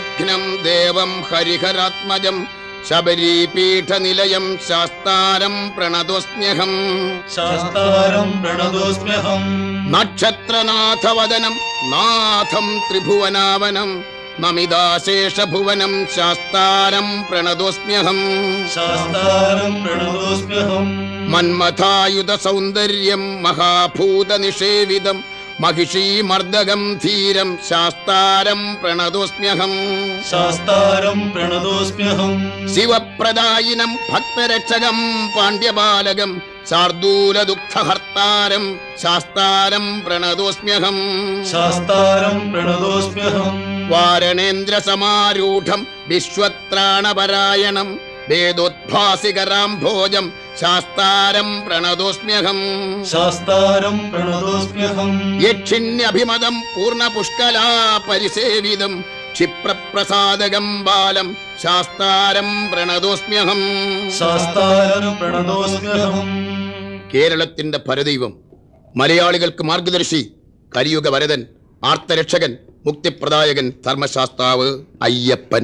വിഘ്നം ദേവം ഹരിഹരാത്മജം ശബരീപീഠനിലയം ശാസ്താരം പ്രണതോസ്മ്യഹം ശാസ്താരം പ്രണതോസ്മ്യഹം നക്ഷത്രനാഥവദനം നാഥം ത്രിഭുവനാവനം നമിതാശേഷഭുവനം ശാസ്താരം പ്രണതോസ്മ്യഹം ശാസ്താരം പ്രണതോസ്മ്യഹം മന്മഥായുധ സൗന്ദര്യം മഹാഭൂതനിഷേവിതം महिषीमर्दगं धीरं शास्तारं प्रणतोऽस्म्यहम् ശാസ്താരം പ്രണതോസ്മ്യഹം शिवप्रदायिनं भक्तरक्षकं पाण्ड्यबालकं शार्दूलदुःखहर्तारं शास्तारं प्रणतोऽस्म्यहम् ശാസ്താരം പ്രണതോസ്മ്യഹം वारणेन्द्रसमारूढं विश्वत्राणपरायणं वेदोद्भासिकरां भोजं शास्तारं प्रणतोऽस्म्यहम् ശാസ്താരം പ്രണതോസ്മ്യഹം യക്ഷിണ്യഭിമതം പൂർണ്ണപുഷ്കലാ പരിസേവിതം ക്ഷിപ്രപ്രസാദകം ബാലം ശാസ്താരം പ്രണതോസ്മ്യഹം ശാസ്താരം പ്രണതോസ്മ്യഹം കേരളത്തിന്റെ പരദൈവം മലയാളികൾക്ക് മാർഗദർശി കലിയുഗ വരദൻ ആർത്തരക്ഷകൻ മുക്തിപ്രദായകൻ ധർമ്മശാസ്താവ് അയ്യപ്പൻ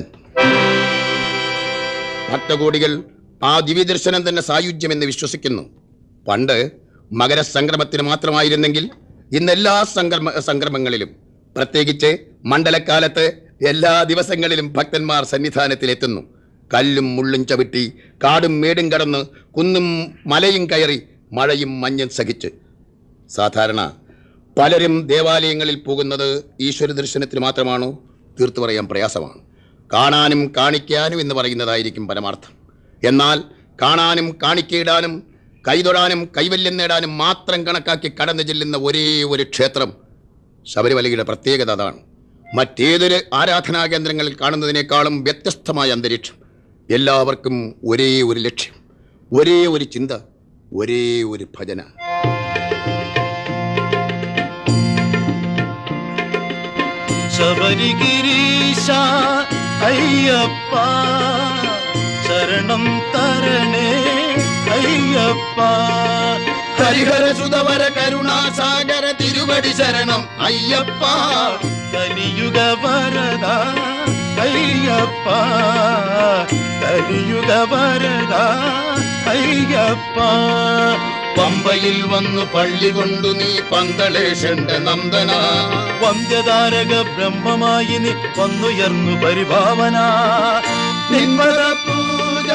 ഭക്തകോടികൾ ആ ദിവ്യദർശനം തന്നെ സായുജ്യമെന്ന് വിശ്വസിക്കുന്നു പണ്ട് മകരസംക്രമത്തിന് മാത്രമായിരുന്നെങ്കിൽ ഇന്ന് എല്ലാ സംക്രമ സംക്രമങ്ങളിലും പ്രത്യേകിച്ച് മണ്ഡലക്കാലത്ത് എല്ലാ ദിവസങ്ങളിലും ഭക്തന്മാർ സന്നിധാനത്തിലെത്തുന്നു കല്ലും മുള്ളും ചവിട്ടി കാടും മേടും കടന്ന് കുന്നും മലയും കയറി മഴയും മഞ്ഞും സഹിച്ച് സാധാരണ പലരും ദേവാലയങ്ങളിൽ പോകുന്നത് ഈശ്വര ദർശനത്തിന് മാത്രമാണോ തീർത്തു പറയാൻ പ്രയാസമാണ് കാണാനും കാണിക്കാനും എന്ന് പറയുന്നതായിരിക്കും പരമാർത്ഥം എന്നാൽ കാണാനും കാണിക്കയിടാനും കൈതൊഴാനും കൈവല്യം നേടാനും മാത്രം കണക്കാക്കി കടന്നു ചെല്ലുന്ന ഒരേ ഒരു ക്ഷേത്രം ശബരിമലയുടെ പ്രത്യേകത അതാണ് മറ്റേതൊരു ആരാധനാ കേന്ദ്രങ്ങളിൽ കാണുന്നതിനേക്കാളും വ്യത്യസ്തമായ അന്തരീക്ഷം എല്ലാവർക്കും ഒരേ ഒരു ലക്ഷ്യം ഒരേ ഒരു ചിന്ത ഒരേ ഒരു ഭജന ശബരിഗിരീശ അയ്യപ്പ ശരണം തരണേ അയ്യപ്പ ഹരിഹരസുതവര കരുണാസാഗര തിരുവടി ശരണം അയ്യപ്പ കലിയുഗ വരദ അയ്യപ്പ കലിയുഗ വരദ അയ്യപ്പ പമ്പയിൽ വന്നു പള്ളി കൊണ്ടു നീ പന്തളേശന്റെ നന്ദന വന്ധ്യതാരക ബ്രഹ്മമായി നീ വന്നുയർന്നു പരിഭാവന നിന്മത പൂജ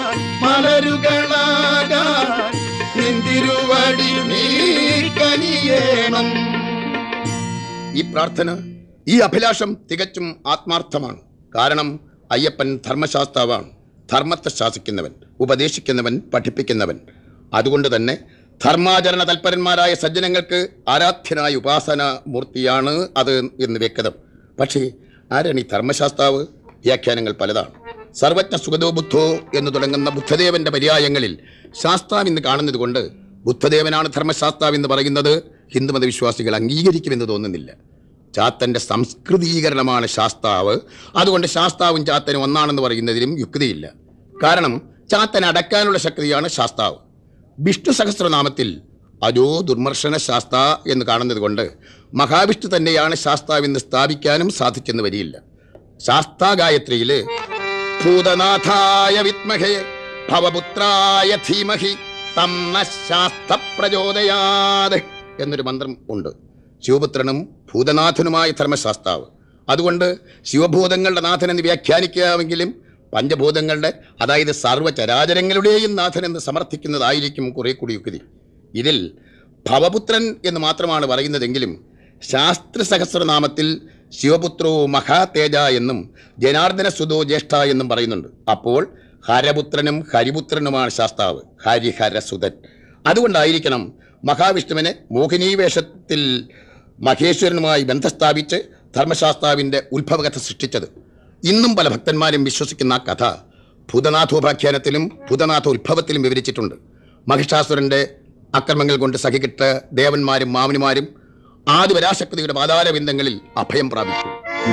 മലരുകളാകാൻ നിന്തിരുവടി നീ കനിയേണം ഈ പ്രാർത്ഥന ഈ അഭിലാഷം തികച്ചും ആത്മാർത്ഥമാണ് കാരണം അയ്യപ്പൻ ധർമ്മശാസ്താവാണ് ധർമ്മത്തെ ശാസിക്കുന്നവൻ ഉപദേശിക്കുന്നവൻ പഠിപ്പിക്കുന്നവൻ അതുകൊണ്ട് തന്നെ ധർമാചരണ തൽപരന്മാരായ സജ്ജനങ്ങൾക്ക് ആരാധ്യനായ ഉപാസന മൂർത്തിയാണ് അത് എന്ന് വ്യക്തം പക്ഷേ ആരാണ് ഈ ധർമ്മശാസ്താവ് വ്യാഖ്യാനങ്ങൾ പലതാണ് സർവജ്ഞ സുഗതോ ബുദ്ധോ എന്ന് തുടങ്ങുന്ന ബുദ്ധദേവന്റെ പര്യായങ്ങളിൽ ശാസ്താവ് ഇന്ന് കാണുന്നത് കൊണ്ട് ബുദ്ധദേവനാണ് ധർമ്മശാസ്താവ് എന്ന് പറയുന്നത് ഹിന്ദുമത വിശ്വാസികൾ അംഗീകരിക്കുമെന്ന് തോന്നുന്നില്ല ചാത്തന്റെ സംസ്കൃതീകരണമാണ് ശാസ്താവ് അതുകൊണ്ട് ശാസ്താവും ചാത്തനും ഒന്നാണെന്ന് പറയുന്നതിലും യുക്തിയില്ല കാരണം ചാത്തൻ അടക്കാനുള്ള ശക്തിയാണ് ശാസ്താവ് വിഷ്ണു സഹസ്രനാമത്തിൽ അജോ ദുർമർശന ശാസ്ത എന്ന് കാണുന്നത് കൊണ്ട് മഹാവിഷ്ണു തന്നെയാണ് ശാസ്താവ് എന്ന് സ്ഥാപിക്കാനും സാധിച്ചെന്ന് വരിയില്ല ശാസ്താ ഗായത്രിയില് ഭൂതനാഥായ വിത്മഹേ ഭവപുത്രായ ധീമഹി തന്ന ശാസ്ത പ്രചോദയാത് എന്നൊരു മന്ത്രം ഉണ്ട് ശിവപുത്രനും ഭൂതനാഥനുമായ ധർമ്മശാസ്താവ് അതുകൊണ്ട് ശിവഭൂതങ്ങളുടെ നാഥൻ എന്ന് വ്യാഖ്യാനിക്കാമെങ്കിലും പഞ്ചഭൂതങ്ങളുടെ അതായത് സർവ്വചരാചരങ്ങളുടെയും നാഥൻ എന്ന് സമർത്ഥിക്കുന്നതായിരിക്കും കുറെ കൂടി യുക്തി ഇതിൽ ഭവപുത്രൻ എന്ന് മാത്രമാണ് പറയുന്നതെങ്കിലും ശാസ്ത്ര സഹസ്രനാമത്തിൽ ശിവപുത്രോ മഹാതേജ എന്നും ജനാർദ്ദന സുതോ ജ്യേഷ്ഠ എന്നും പറയുന്നുണ്ട് അപ്പോൾ ഹരപുത്രനും ഹരിപുത്രനുമാണ് ശാസ്താവ് ഹരിഹരസുതൻ അതുകൊണ്ടായിരിക്കണം മഹാവിഷ്ണുവിനെ മോഹിനീ വേഷത്തിൽ മഹേശ്വരനുമായി ബന്ധസ്ഥാപിച്ച് ധർമ്മശാസ്താവിൻ്റെ ഉത്ഭവകഥ സൃഷ്ടിച്ചത് ഇന്നും പല ഭക്തന്മാരും വിശ്വസിക്കുന്ന ആ കഥ ഭൂതനാഥോപാഖ്യാനത്തിലും ഭൂതനാഥ ഉത്ഭവത്തിലും വിവരിച്ചിട്ടുണ്ട് മഹിഷാസുരന്റെ അക്രമങ്ങൾ കൊണ്ട് സഹിക്കിട്ട് ദേവന്മാരും മാമനിമാരും ആദിപരാശക്തിയുടെ പാതാരബിന്ദങ്ങളിൽ അഭയം പ്രാപിച്ചു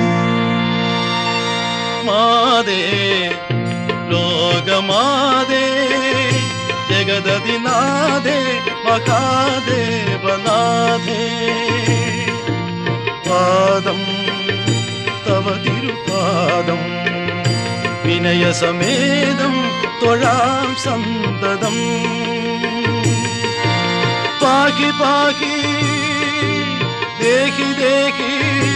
മാതേ ലോകമാതേ ജഗദതിനാഥേ മഹാദേവനാഥേ പാദം തവ തവ തിരുപാദം വിനയസമേതം തൊഴാം സന്തതം പാഹി പാഹി ദേഹി ദേഹി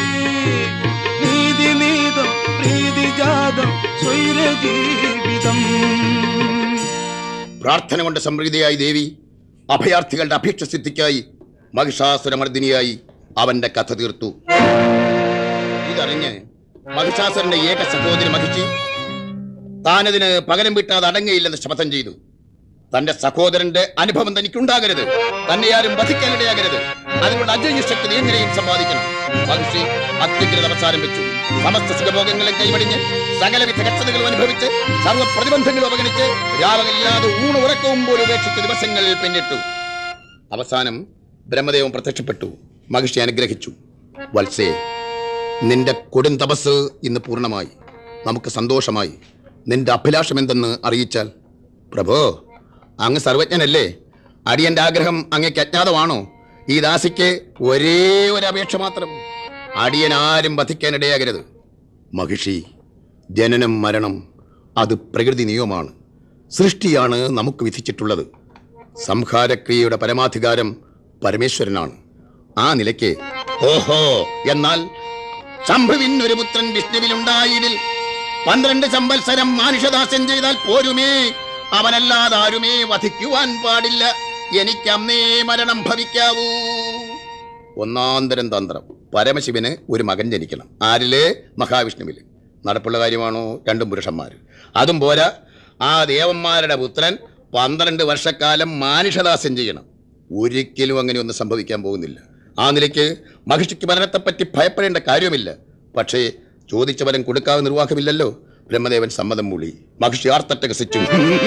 നീതി നീതം പ്രീതി ജാതം സ്വൈരജീവിതം പ്രാർത്ഥന കൊണ്ട് സമൃദ്ധിയായി ദേവി അഭയാർത്ഥികളുടെ അപേക്ഷ സിദ്ധിക്കായി മഹിഷാസുരമർദ്ദിനിയായി അവന്റെ കഥ തീർത്തു ഇതറിഞ്ഞ് മഹിഷാസുരന്റെ ഏക സഹോദരി മഹിഷി താനതിന് പകരം വിട്ടാതെ അടങ്ങയില്ലെന്ന് ശപഥം ചെയ്തു തന്റെ സഹോദരന്റെ അനുഭവം തനിക്കുണ്ടാകരുത് തന്നെ ആരും വധിക്കാനിടയാകരുത് അതിനുള്ള അജയ്യ ശക്തി നീ എങ്ങനെയും സമ്പാദിക്കണം മഹിഷി അത്യുഗ്രത അവസാനം വെച്ചു സമസ്ത സുഖഭോഗങ്ങളും കൈവടിഞ്ഞ് സകലവിധ കഷ്ടതകളും അനുഭവിച്ച് സർവ്വ പ്രതിബന്ധങ്ങളും അവഗണിച്ച് രാവകല്ലാതെ ഊണ് ഉറക്കവും പോലും ഉപേക്ഷിച്ച ദിവസങ്ങൾ പിന്നിട്ടു അവസാനം ബ്രഹ്മദേവൻ പ്രത്യക്ഷപ്പെട്ടു മഹിഷി അനുഗ്രഹിച്ചു വത്സേ നിന്റെ കൊടും തപസ് ഇന്ന് പൂർണ്ണമായി നമുക്ക് സന്തോഷമായി നിന്റെ അഭിലാഷം എന്തെന്ന് അറിയിച്ചാൽ പ്രഭോ അങ്ങ് സർവജ്ഞനല്ലേ അടിയന്റെ ആഗ്രഹം അങ്ങേക്ക് അജ്ഞാതമാണോ ഈ ദാസിക്ക് ഒരേ ഒരു അപേക്ഷ മാത്രം അടിയൻ ആരും വധിക്കാനിടയാകരുത് മഹിഷി ജനനം മരണം അത് പ്രകൃതി നിയമമാണ് സൃഷ്ടിയാണ് നമുക്ക് വിധിച്ചിട്ടുള്ളത് സംഹാരക്രിയയുടെ പരമാധികാരം പരമേശ്വരനാണ് ആ നിലയ്ക്ക് ഓഹോ എന്നാൽ ശംഭുവിൻ ഒരു പുത്രൻ വിഷ്ണുവിലുണ്ടായിടിൽ പന്ത്രണ്ട് സംവത്സരം മാനുഷദാസ്യം ചെയ്താൽ പോരുമേ അവനല്ലാതെ ആരുമേ വധിക്കുവാൻ പാടില്ല എനിക്ക് അന്നേ മരണം ഭവിക്കാവൂ ഒന്നാന്തരം തന്ത്രം പരമശിവന് ഒരു മകൻ ജനിക്കണം ആരില് മഹാവിഷ്ണുവില് നടപ്പുള്ള കാര്യമാണോ രണ്ടും പുരുഷന്മാർ അതും പോരാ ആ ദേവന്മാരുടെ പുത്രൻ പന്ത്രണ്ട് വർഷക്കാലം മാനുഷദാസ്യം ചെയ്യണം ഒരിക്കലും അങ്ങനെ ഒന്നും സംഭവിക്കാൻ പോകുന്നില്ല ആ നിലയ്ക്ക് മഹിഷിക്ക് മരണത്തെപ്പറ്റി ഭയപ്പെടേണ്ട കാര്യമില്ല പക്ഷേ ചോദിച്ച വരം കൊടുക്കാതെ നിർവാഹമില്ലല്ലോ ബ്രഹ്മദേവൻ സമ്മതം മൂളി മഹിഷി ആർത്തട്ടകസിച്ചു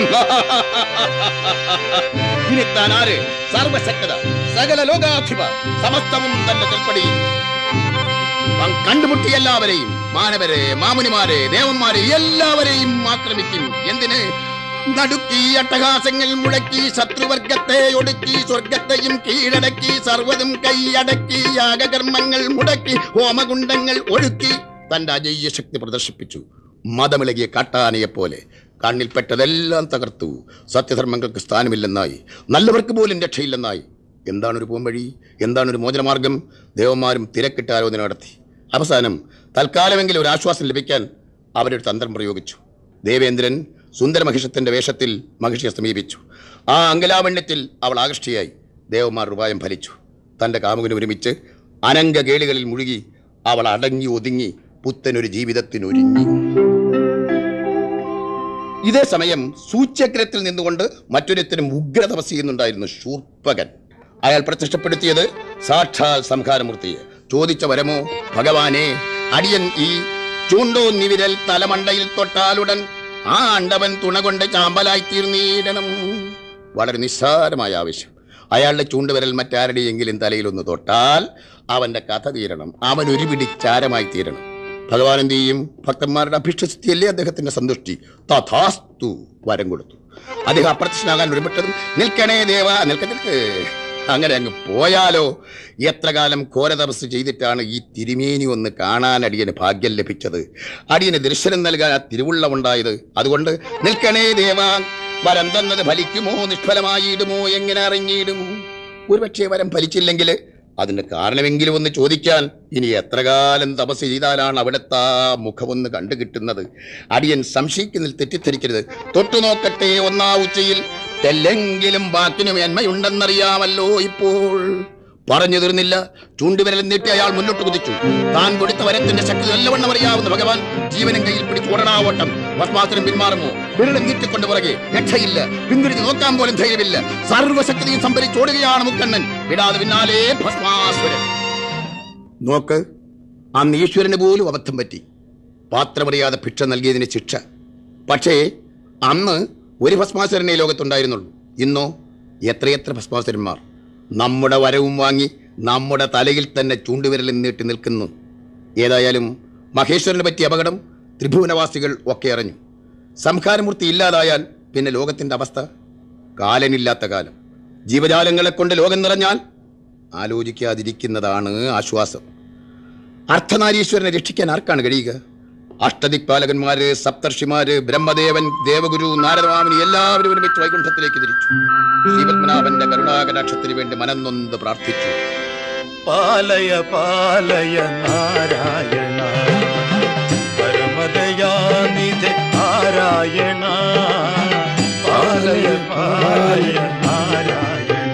ഇനി താൻ ആര് സർവശക്തത സകല ലോകാധിപ സമസ്തവും തന്റെ കൽപ്പടിയിൽ അവൻ കണ്ടുമുട്ടി എല്ലാവരെയും മാനവരെ മാമുനിമാരെ ദേവന്മാരെ എല്ലാവരെയും ആക്രമിക്കും എന്തിന് നടുക്കി അട്ടഹാസങ്ങൾ മുഴക്കി ശത്രുവർഗത്തെ ഒടുക്കി സ്വർഗത്തെയും കീഴടക്കി സർവ്വതും കൈയടക്കി യാഗകർമ്മങ്ങൾ മുടക്കി ഹോമകുണ്ടങ്ങൾ ഒഴുക്കി തന്റെ അജയ്യ ശക്തി പ്രദർശിപ്പിച്ചു മതമിളകിയ കാട്ടാനയെപ്പോലെ കണ്ണിൽപ്പെട്ടതെല്ലാം തകർത്തു സത്യധർമ്മങ്ങൾക്ക് സ്ഥാനമില്ലെന്നായി നല്ലവർക്ക് പോലും രക്ഷയില്ലെന്നായി എന്താണ് ഒരു പോംവഴി എന്താണ് ഒരു മോചനമാർഗം ദേവന്മാരും തിരക്കിട്ട് ആലോചന നടത്തി അവസാനം തൽക്കാലമെങ്കിലും ഒരു ആശ്വാസം ലഭിക്കാൻ അവരൊരു തന്ത്രം പ്രയോഗിച്ചു ദേവേന്ദ്രൻ സുന്ദര മഹിഷത്തിന്റെ വേഷത്തിൽ മഹിഷിയെ സമീപിച്ചു ആ അങ്കലാവണ്യത്തിൽ അവൾ ആകർഷിയായി ദേവന്മാർ ഉപായം ഫലിച്ചു തന്റെ കാമുകന് ഒരുമിച്ച് അനങ്ക കേളികളിൽ മുഴുകി അവൾ അടങ്ങി ഒതുങ്ങി പുത്തനൊരു ജീവിതത്തിനൊരുങ്ങി ഇതേ സമയം സൂച്യഗ്രത്തിൽ നിന്നുകൊണ്ട് മറ്റൊരുത്തരും ഉഗ്ര തപസ് ചെയ്യുന്നുണ്ടായിരുന്നു ശൂർപ്പകൻ അയാൾ പ്രത്യക്ഷപ്പെടുത്തിയത് സാക്ഷാൽ സംഹാരമൂർത്തിയെ ചോദിച്ച വരമോ ഭഗവാനെ അടിയൻ ഈ ചൂണ്ടോ നിവിരൽ തലമണ്ടയിൽ തൊട്ടാലുടൻ ആ അണ്ടവൻ തുണ കൊണ്ട് ചാമ്പലായി തീർന്നീടണം വളരെ നിസ്സാരമായ ആവശ്യം അയാളുടെ ചൂണ്ടുവിരൽ മറ്റാരുടെയെങ്കിലും തലയിലൊന്ന് തൊട്ടാൽ അവന്റെ കഥ തീരണം അവൻ ഒരു പിടി ചാരമായി തീരണം ഭഗവാൻ എന്ത് ചെയ്യും ഭക്തന്മാരുടെ അഭിഷ്ടസ്ഥിതിയല്ലേ അദ്ദേഹത്തിന്റെ സന്തുഷ്ടി തഥാസ്തു വരം കൊടുത്തു അദ്ദേഹം അപ്രത്യക്ഷനാകാൻ ഒരുമിട്ടതും നിൽക്കണേ ദേവ നിൽക്ക നിൽക്ക് അങ്ങനെ അങ്ങ് പോയാലോ എത്ര കാലം ഘോരതപസ് ചെയ്തിട്ടാണ് ഈ തിരുമേനി ഒന്ന് കാണാൻ അടിയന് ഭാഗ്യം ലഭിച്ചത് അടിയന് ദർശനം നൽകാൻ ആ തിരുവുള്ളമുണ്ടായത് അതുകൊണ്ട് നിൽക്കണേ ദേവ വരം തന്നത് ഫലിക്കുമോ നിഷ്ഫലമായിടുമോ എങ്ങനെ അറിഞ്ഞിടും ഒരുപക്ഷെ വരം ഫലിച്ചില്ലെങ്കിൽ അതിന് കാരണമെങ്കിലും ഒന്ന് ചോദിക്കാൻ ഇനി എത്ര കാലം തപസ് ചെയ്താലാണ് അവിടുത്തെ ആ മുഖമൊന്ന് കണ്ടു കിട്ടുന്നത് അടിയൻ സംശയിക്കുന്നതിൽ തെറ്റിദ്ധരിക്കരുത് തൊട്ടു നോക്കട്ടെ ഒന്നാ ഉച്ചയിൽ തെല്ലെങ്കിലും വാക്കിന് മേന്മയുണ്ടെന്നറിയാമല്ലോ ഇപ്പോൾ പറഞ്ഞു തീർന്നില്ല ചൂണ്ടുവിരൽ നീട്ടി അയാൾ മുന്നോട്ട് കുതിച്ചു താൻ കൊടുത്ത വരത്തിന്റെ ശക്തി നല്ലവണ്ണം അറിയാവുന്ന ഭഗവാൻ ജീവനും കയ്യിൽ പിടിച്ച് ഓടണാ ഓട്ടം ഭസ്മാസുരം പിന്മാറുമോ വിരലും നീട്ടിക്കൊണ്ട് പുറകെ രക്ഷയില്ല പിന്തിരിഞ്ഞ് നോക്കാൻ പോലും ധൈര്യമില്ല സർവശക്തിയും സംഭരിച്ചോടുകയാണ് മുക്കണ്ണൻ വിടാതെ പിന്നാലെ ഭസ്മാസുരൻ നോക്ക് അന്ന് ഈശ്വരന് പോലും അബദ്ധം പറ്റി പാത്രമറിയാതെ ഭിക്ഷ നൽകിയതിന് ശിക്ഷ പക്ഷേ അന്ന് ഒരു ഭസ്മാസുരനെ ഈ ലോകത്തുണ്ടായിരുന്നുള്ളൂ ഇന്നോ എത്രയെത്ര ഭസ്മാസുരന്മാർ നമ്മുടെ വരവും വാങ്ങി നമ്മുടെ തലയിൽ തന്നെ ചൂണ്ടുവിരലിൽ നീട്ടി നിൽക്കുന്നു ഏതായാലും മഹേശ്വരനെ പറ്റിയ അപകടം ത്രിഭുവനവാസികൾ ഒക്കെ അറിഞ്ഞു സംഹാരമൂർത്തി ഇല്ലാതായാൽ പിന്നെ ലോകത്തിന്റെ അവസ്ഥ കാലനില്ലാത്ത കാലം ജീവജാലങ്ങളെ കൊണ്ട് ലോകം നിറഞ്ഞാൽ ആലോചിക്കാതിരിക്കുന്നതാണ് ആശ്വാസം അർത്ഥനാരീശ്വരനെ രക്ഷിക്കാൻ ആർക്കാണ് കഴിയുക അഷ്ടദിക്പാലകന്മാര് സപ്തർഷിമാര് ബ്രഹ്മദേവൻ ദേവഗുരു നാരദമാമനി എല്ലാവരും ഒരുമിച്ച് വൈകുണ്ഠത്തിലേക്ക് തിരിച്ചു ശ്രീപത്മനാഭന്റെ കരുണാകടാക്ഷത്തിന് വേണ്ടി മനം നൊന്ത് പ്രാർത്ഥിച്ചു പാലയ പാലയ നാരായണ പരമദയാനിധി നാരായണ പാലയ പാലയ നാരായണ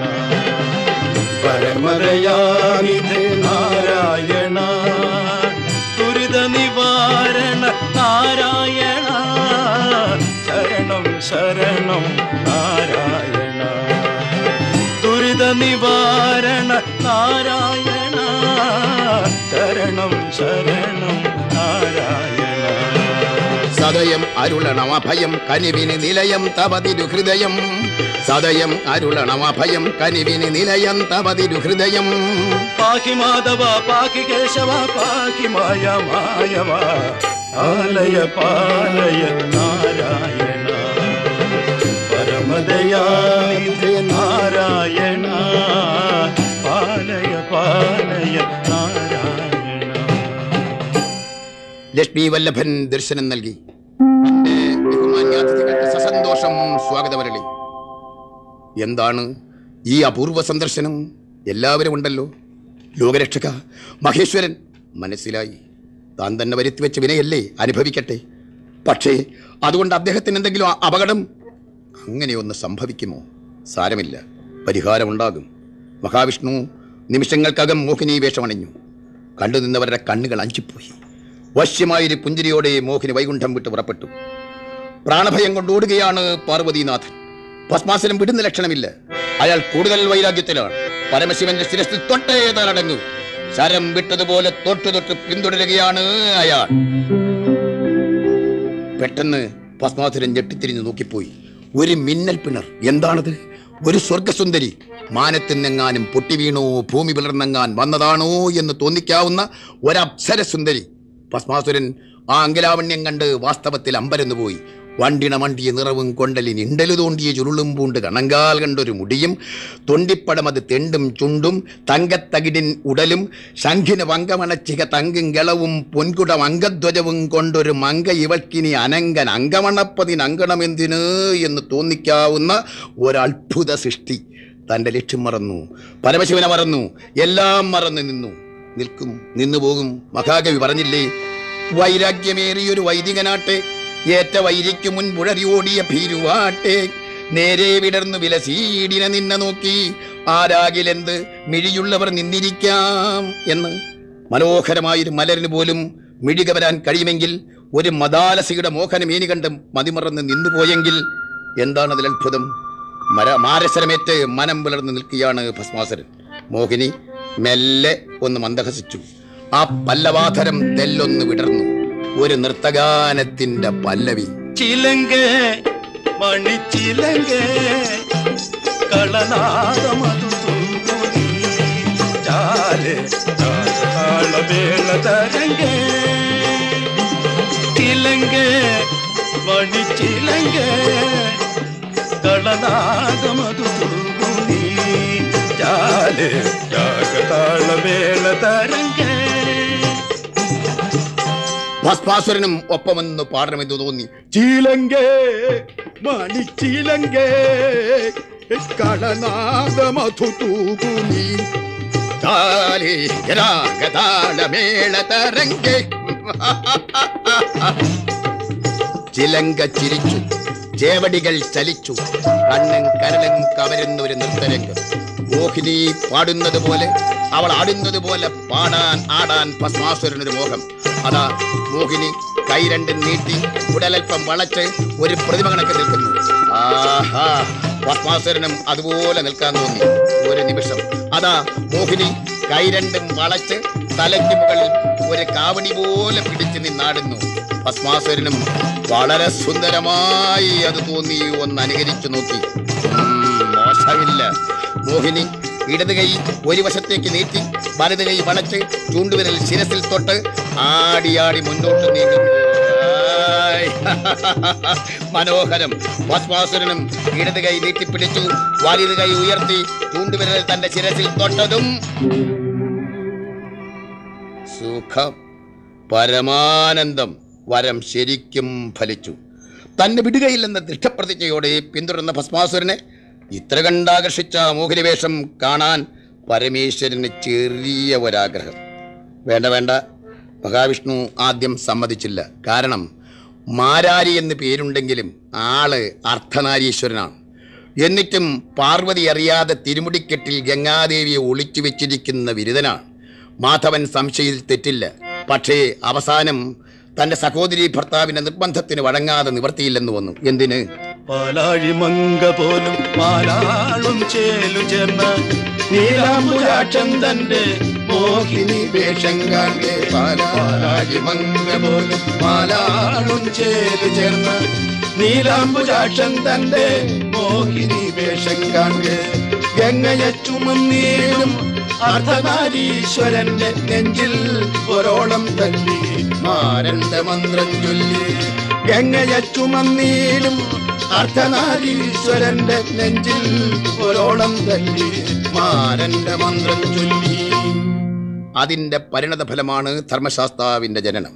പരമദയാനിധി നാരായണ ദുരിത നിവാരണ നാരായണ ശരണം ശരണം നാരായണ ദുരിത നിവാരണ നാരായണ ശരണം ശരണം നാരായണ സദയം അരുളണം അഭയം കനിവിന് നിലയം തവതിരു ഹൃദയം സദയം അരുളണം അഭയം കനിവിന് നിലയം തവതിരു ഹൃദയം പാഹി മാധവ പാഹി കേശവ പാഹി മായ മായവ പാലയ പാലയ നാരായണ പരമദയാനിധി നാരായണ പാലയ പാലയ നാരായണ ലക്ഷ്മി വല്ലഭൻ ദർശനം നൽകി തന്റെ ബഹുമാന്യാതിഥികൾക്ക് സസന്തോഷം സ്വാഗതമരളി എന്താണ് ഈ അപൂർവ സന്ദർശനം എല്ലാവരും ഉണ്ടല്ലോ ലോകരക്ഷക മഹേശ്വരൻ മനസ്സിലായി താൻ തന്നെ വരുത്തി വെച്ച വിനയല്ലേ അനുഭവിക്കട്ടെ പക്ഷേ അതുകൊണ്ട് അദ്ദേഹത്തിന് എന്തെങ്കിലും അ- അപകടം അങ്ങനെയൊന്ന് സംഭവിക്കുമോ സാരമില്ല പരിഹാരമുണ്ടാകും മഹാവിഷ്ണു നിമിഷങ്ങൾക്കകം മോഹിനി വേഷമണിഞ്ഞു കണ്ടു നിന്നവരുടെ കണ്ണുകൾ അഞ്ചിപ്പോയി വശ്യമായൊരു പുഞ്ചിരിയോടെ മോഹിനി വൈകുണ്ഠം വിട്ട് പുറപ്പെട്ടു പ്രാണഭയം കൊണ്ട് ഓടുകയാണ് പാർവതീനാഥൻ ഭസ്മാസനം വിടുന്ന ലക്ഷണമില്ല അയാൾ കൂടുതൽ വൈരാഗ്യത്തിലാണ് പരമശിവന്റെ ശിരസിൽ തൊട്ടേ താനടങ്ങും ശരം വിട്ടതുപോലെ തൊട്ടു തൊട്ട് പിന്തുടരുകയാണ് അയാൾ പെട്ടെന്ന് ഭസ്മാസുരൻ ഞെട്ടിത്തിരിഞ്ഞു നോക്കിപ്പോയി ഒരു മിന്നൽ പിണർ എന്താണത് ഒരു സ്വർഗസുന്ദരി മാനത്തിനെങ്ങാനും പൊട്ടി വീണോ ഭൂമി പിളർന്നെങ്ങാൻ വന്നതാണോ എന്ന് തോന്നിക്കാവുന്ന ഒരപ്സര സുന്ദരി ഭസ്മാസുരൻ ആ അങ്കലാവണ്യം കണ്ട് വാസ്തവത്തിൽ അമ്പരന്നു പോയി വണ്ടിണ മണ്ടിയ നിറവും കൊണ്ടലിന് ഇണ്ടലു തോണ്ടിയ ചുരുളും പൂണ്ട് കണങ്കാൽ കണ്ടൊരു മുടിയും തൊണ്ടിപ്പടം അത് തെണ്ടും ചുണ്ടും തങ്കത്തകിടിൻ ഉടലും ശംഖിന് വങ്കമണച്ചിക തങ്കും ഗളവും പൊൻകുടം അംഗധ്വജവും കൊണ്ടൊരു മങ്ക ഇവൾക്കിനി അനങ്കൻ അങ്കമണപ്പതിന് അങ്കണമെന്തിന് എന്ന് തോന്നിക്കാവുന്ന ഒരത്ഭുത സൃഷ്ടി തൻ്റെ ലക്ഷ്യം മറന്നു പരമശിവനെ മറന്നു എല്ലാം മറന്നു നിന്നു നിൽക്കും നിന്നു പോകും മഹാകവി പറഞ്ഞില്ലേ വൈരാഗ്യമേറിയൊരു വൈദികനാട്ടെ ഏറ്റ വൈരിക്കു മുൻപുഴറി ഓടിയ ഭീരുവാട്ടെ നേരെ വിടർന്നു വിലസീടിനെ നിന്നെ നോക്കി ആരാകിലെന്ത് മിഴിയുള്ളവർ നിന്നിരിക്കാം എന്ന് മനോഹരമായൊരു മലരിന് പോലും മിഴിക വരാൻ കഴിയുമെങ്കിൽ ഒരു മദാലസിയുടെ മോഹനമേനി കണ്ട് മതിമറന്ന് നിന്നുപോയെങ്കിൽ എന്താണ് അതിൽ അത്ഭുതം മര മാരസരമേറ്റ് മനം പുലർന്ന് നിൽക്കുകയാണ് ഭസ്മാസുരൻ മോഹിനി മെല്ലെ ഒന്ന് മന്ദഹസിച്ചു ആ പല്ലവാധരം തെല്ലൊന്ന് വിടർന്നു ഒരു നൃത്തഗാനത്തിന്റെ പല്ലവി ചിലങ്ക മണിച്ചിലങ്ക കളനാദമതു തൂങ്ങി ചാലെ താളമേള തരങ്ക ചിലങ്ക മണിച്ചിലങ്ക കളനാദമതു തൂങ്ങി ചാലെ താളമേള തരങ്ക ഭസ്മാസുരനും ഒപ്പമെന്ന് പാടണമെന്ന് തോന്നി ചീലങ്കേ മണിച്ചീലങ്കേ കളനാദമധു തൂകുനി താലേ രാഗതാളമേള തരംഗേ ചിലങ്ക ചിരിച്ചു ചേവടികൾ ചലിച്ചു കണ്ണും കരളും കവരുന്ന ഒരു നൃത്തരംഗം മോഹിനി പാടുന്നത് പോലെ അവൾ ആടുന്നത് പോലെ പാടാൻ ആടാൻ ഭസ്മാസുരനൊരു മോഹം അതാ മോഹിനി കൈ രണ്ടും നീട്ടി ഉടലൽപ്പം വളച്ച് ഒരു പ്രതിമ കണക്ക് നിൽക്കുന്നു ആഹാ ഭസ്മാസുരനും അതുപോലെ നിൽക്കാൻ തോന്നി ഒരു നിമിഷം അതാ മോഹിനി കൈ രണ്ടും വളച്ച് തലയ്ക്ക് മുകളിൽ ഒരു കാവണി പോലെ പിടിച്ച് നിന്നാടുന്നു ഭസ്മാസുരനും വളരെ സുന്ദരമായി അത് തോന്നി ഒന്ന് അനുകരിച്ചു നോക്കി ഉം, മോശമില്ല മോഹിനി ഇടത് കൈ ഒരു വശത്തേക്ക് നീട്ടി വലത് കൈ വളച്ച് ചൂണ്ടുവിരൽ ശിരസിൽ തൊട്ട് ആടിയാടി മുന്നോട്ട് നീങ്ങുന്നു ആയ്. മനോഹരം ഭസ്മാസുരനും ഇടത് കൈ നീട്ടിപ്പിടിച്ചു വലത് കൈ ഉയർത്തി ചൂണ്ടുവിരൽ തന്റെ ശിരസിൽ തൊട്ടതും സുഖം പരമാനന്ദം വരം ശരിക്കും ഫലിച്ചു തന്നെ വിടുകയില്ലെന്ന ദൃഢപ്രതിജ്ഞയോടെ പിന്തുടർന്ന ഭസ്മാസുരനെ ഇത്ര കണ്ടാകർഷിച്ച മോഹിനിവേഷം കാണാൻ പരമേശ്വരന് ചെറിയ ഒരാഗ്രഹം വേണ്ട വേണ്ട മഹാവിഷ്ണു ആദ്യം സമ്മതിച്ചില്ല കാരണം മാരാരി എന്ന് പേരുണ്ടെങ്കിലും ആള് അർദ്ധനാരീശ്വരനാണ് എന്നിട്ടും പാർവതി അറിയാതെ തിരുമുടിക്കെട്ടിൽ ഗംഗാദേവിയെ ഒളിച്ചു വെച്ചിരിക്കുന്ന വിരുദനാണ് മാധവൻ സംശയത്തിൽ തെറ്റില്ല പക്ഷേ അവസാനം തന്റെ സഹോദരി ഭർത്താവിന്റെ നിർബന്ധത്തിന് വഴങ്ങാതെ നിവർത്തിയില്ലെന്ന് വന്നു എന്തിന് പാലാഴിമങ്ക പോലും മാലാളും ചേലു ചേർന്ന നീലാംബുജാക്ഷൻ തന്റെ മോഹിനി വേഷം കാണേ പാലാഴിമങ്ക പോലും മാലാളും ചേലു ചേർന്ന നീലാംബുജാക്ഷൻ തന്റെ മോഹിനി വേഷം കാണേ ഗംഗയെ ചുമന്നീടും അർദ്ധനാരീശ്വരന്റെ നെഞ്ചിൽ ഒരോളം തല്ലി മാരന്റെ മന്ത്രം ചൊല്ലി ഗംഗയെ ചുമന്നീടും അർദ്ധനാരീശ്വരന്റെ നെഞ്ചിൽ ഒരോളം തല്ലി മാരന്റെ മന്ത്രം ചൊല്ലി അതിന്റെ പരിണത ഫലമാണ് ധർമ്മശാസ്താവിന്റെ ജനനം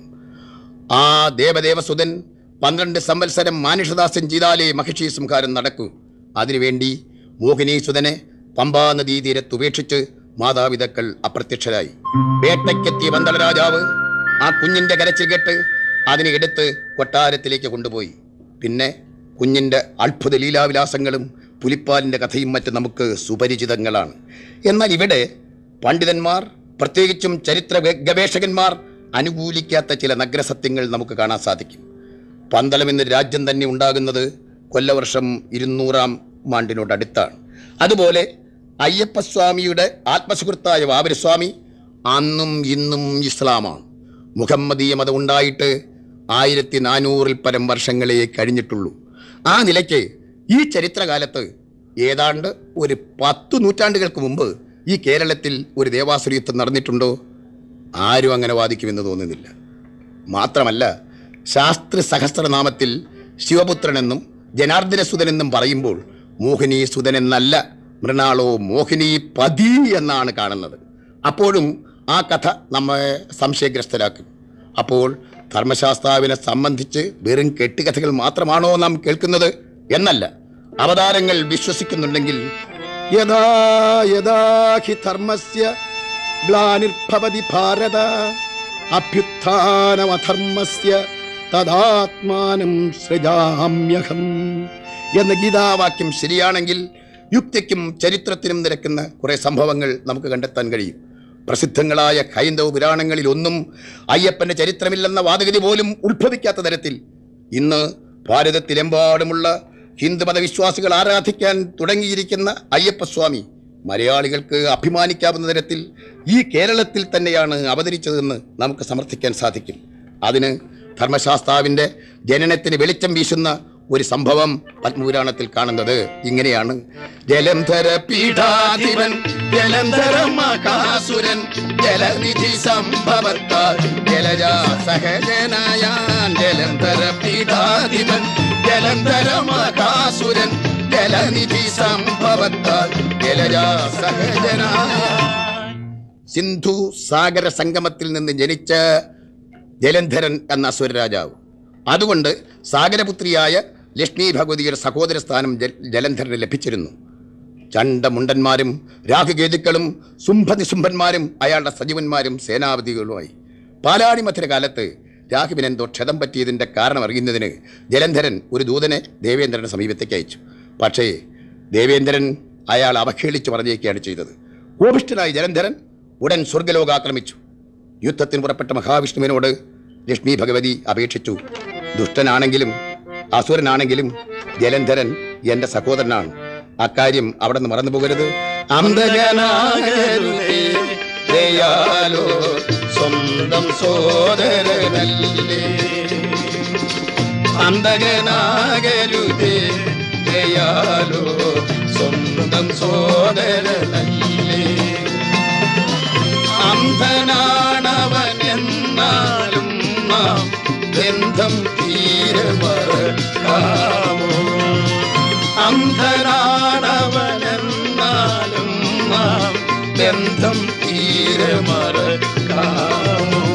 ആ ദേവദേവസുതൻ പന്ത്രണ്ട് സംവത്സരം മാനുഷദാസൻ ചെയ്താലേ മഹിഷി സംഹാരം നടക്കൂ അതിനുവേണ്ടി മോഹിനീസുതനെ പമ്പാ നദീ തീരത്ത് ഉപേക്ഷിച്ച് മാതാപിതാക്കൾ അപ്രത്യക്ഷരായി വേട്ടയ്ക്കെത്തിയ പന്തള രാജാവ് ആ കുഞ്ഞിന്റെ കരച്ചിൽ കേട്ട് അതിനെ എടുത്ത് കൊട്ടാരത്തിലേക്ക് കൊണ്ടുപോയി പിന്നെ കുഞ്ഞിന്റെ അത്ഭുത ലീലാവിലാസങ്ങളും പുലിപ്പാലിന്റെ കഥയും മറ്റും നമുക്ക് സുപരിചിതങ്ങളാണ് എന്നാൽ ഇവിടെ പണ്ഡിതന്മാർ പ്രത്യേകിച്ചും ചരിത്ര ഗ- ഗവേഷകന്മാർ അനുകൂലിക്കാത്ത ചില നഗ്രസത്യങ്ങൾ നമുക്ക് കാണാൻ സാധിക്കും പന്തളം എന്ന രാജ്യം തന്നെ ഉണ്ടാകുന്നത് കൊല്ലവർഷം ഇരുന്നൂറാം ആണ്ടിനോടടുത്താണ് അതുപോലെ അയ്യപ്പസ്വാമിയുടെ ആത്മസുഹൃത്തായ വാവരസ്വാമി അന്നും ഇന്നും ഇസ്ലാമാണ് മുഹമ്മദീയ മതം ഉണ്ടായിട്ട് ആയിരത്തി നാനൂറിൽ പരം വർഷങ്ങളെ കഴിഞ്ഞിട്ടുള്ളൂ ആ നിലയ്ക്ക് ഈ ചരിത്രകാലത്ത് ഏതാണ്ട് ഒരു പത്തു നൂറ്റാണ്ടുകൾക്ക് മുമ്പ് ഈ കേരളത്തിൽ ഒരു ദേവാസുരയുദ്ധം നടന്നിട്ടുണ്ടോ ആരും അങ്ങനെ വാദിക്കുമെന്ന് തോന്നുന്നില്ല മാത്രമല്ല ശാസ്ത്ര സഹസ്രനാമത്തിൽ ശിവപുത്രനെന്നും ജനാർദ്ദനസുതനെന്നും പറയുമ്പോൾ മോഹിനി സുതൻ എന്നല്ല മൃണാളോ മോഹിനി പതി എന്നാണ് കാണുന്നത് അപ്പോഴും ആ കഥ നമ്മെ സംശയഗ്രസ്തരാക്കും അപ്പോൾ ധർമ്മശാസ്താവിനെ സംബന്ധിച്ച് വെറും കെട്ടുകഥകൾ മാത്രമാണോ നാം കേൾക്കുന്നത് എന്നല്ല അവതാരങ്ങൾ വിശ്വസിക്കുന്നുണ്ടെങ്കിൽ യഥാ യഥാ ഹി ധർമ്മസ്യ ഗ്ലാനിർഭവതി ഭാരത അഭ്യുത്ഥാനമധർമ്മസ്യ തദാത്മാനം സൃജാമ്യഹം എന്ന ഗീതാവാക്യം ശരിയാണെങ്കിൽ യുക്തിക്കും ചരിത്രത്തിനും നിരക്കുന്ന കുറെ സംഭവങ്ങൾ നമുക്ക് കണ്ടെത്താൻ കഴിയും പ്രസിദ്ധങ്ങളായ ഹൈന്ദവ പുരാണങ്ങളിൽ ഒന്നും അയ്യപ്പന്റെ ചരിത്രമില്ലെന്ന വാദഗതി പോലും ഉത്ഭവിക്കാത്ത തരത്തിൽ ഇന്ന് ഭാരതത്തിലെമ്പാടുമുള്ള ഹിന്ദുമത വിശ്വാസികൾ ആരാധിക്കാൻ തുടങ്ങിയിരിക്കുന്ന അയ്യപ്പസ്വാമി മലയാളികൾക്ക് അഭിമാനിക്കാവുന്ന തരത്തിൽ ഈ കേരളത്തിൽ തന്നെയാണ് അവതരിച്ചതെന്ന് നമുക്ക് സമർത്ഥിക്കാൻ സാധിക്കും അതിന് ധർമ്മശാസ്താവിൻ്റെ ജനനത്തിന് വെളിച്ചം വീശുന്ന ഒരു സംഭവം പത്മപുരാണത്തിൽ കാണുന്നത് ഇങ്ങനെയാണ് ജലന്ധര പീഠാധിപൻ ജലന്ധര മഹാസുരൻ ജലനിധി സംഭവത്താൽ ജലജാ സഹജനായാൻ ജലന്ധര പീഠാധിപൻ ജലന്ധര മഹാസുരൻ ജലനിധി സംഭവത്താൽ ജലജാ സഹജനായ സിന്ധു സാഗര സംഗമത്തിൽ നിന്ന് ജനിച്ച ജലന്ധരൻ എന്ന അസുരരാജാവ് അതുകൊണ്ട് സാഗരപുത്രിയായ ലക്ഷ്മി ഭഗവതിയുടെ സഹോദര സ്ഥാനം ജൽ- ജലന്ധരന് ലഭിച്ചിരുന്നു ചണ്ടമുണ്ടന്മാരും രാഹുകേതുക്കളും ശുംഭനിശുംഭന്മാരും അയാളുടെ സജീവന്മാരും സേനാപതികളുമായി പാലാടി മധ്യകാലത്ത് രാഹുവിനെന്തോ ക്ഷതം പറ്റിയതിൻ്റെ കാരണം അറിയുന്നതിന് ജലന്ധരൻ ഒരു ദൂതനെ ദേവേന്ദ്രന്റെ സമീപത്തേക്ക് അയച്ചു പക്ഷേ ദേവേന്ദ്രൻ അയാൾ അവഹേളിച്ച് പറഞ്ഞേക്കുകയാണ് ചെയ്തത് കോപിഷ്ഠനായ ജലന്ധരൻ ഉടൻ സ്വർഗലോകം ആക്രമിച്ചു യുദ്ധത്തിന് പുറപ്പെട്ട മഹാവിഷ്ണുവിനോട് ലക്ഷ്മി ഭഗവതി അപേക്ഷിച്ചു ദുഷ്ടനാണെങ്കിലും അസുരനാണെങ്കിലും ജലന്ധരൻ എന്റെ സഹോദരനാണ് അക്കാര്യം അവിടെ നിന്ന് മറന്നു പോകരുത് അന്തകനാകരുതേ ദയാലോ സ്വന്തം സോദരനല്ലേ അന്തകനാകരുതേ ദയാലോ സ്വന്തം സോദരനല്ലേ അന്ധനാണവൻ എന്നാലും നാം ബന്ധം തീരമറക്കാമോ അന്ധനാണവൻ എന്നാലും നാം ബന്ധം തീരമറക്കാമോ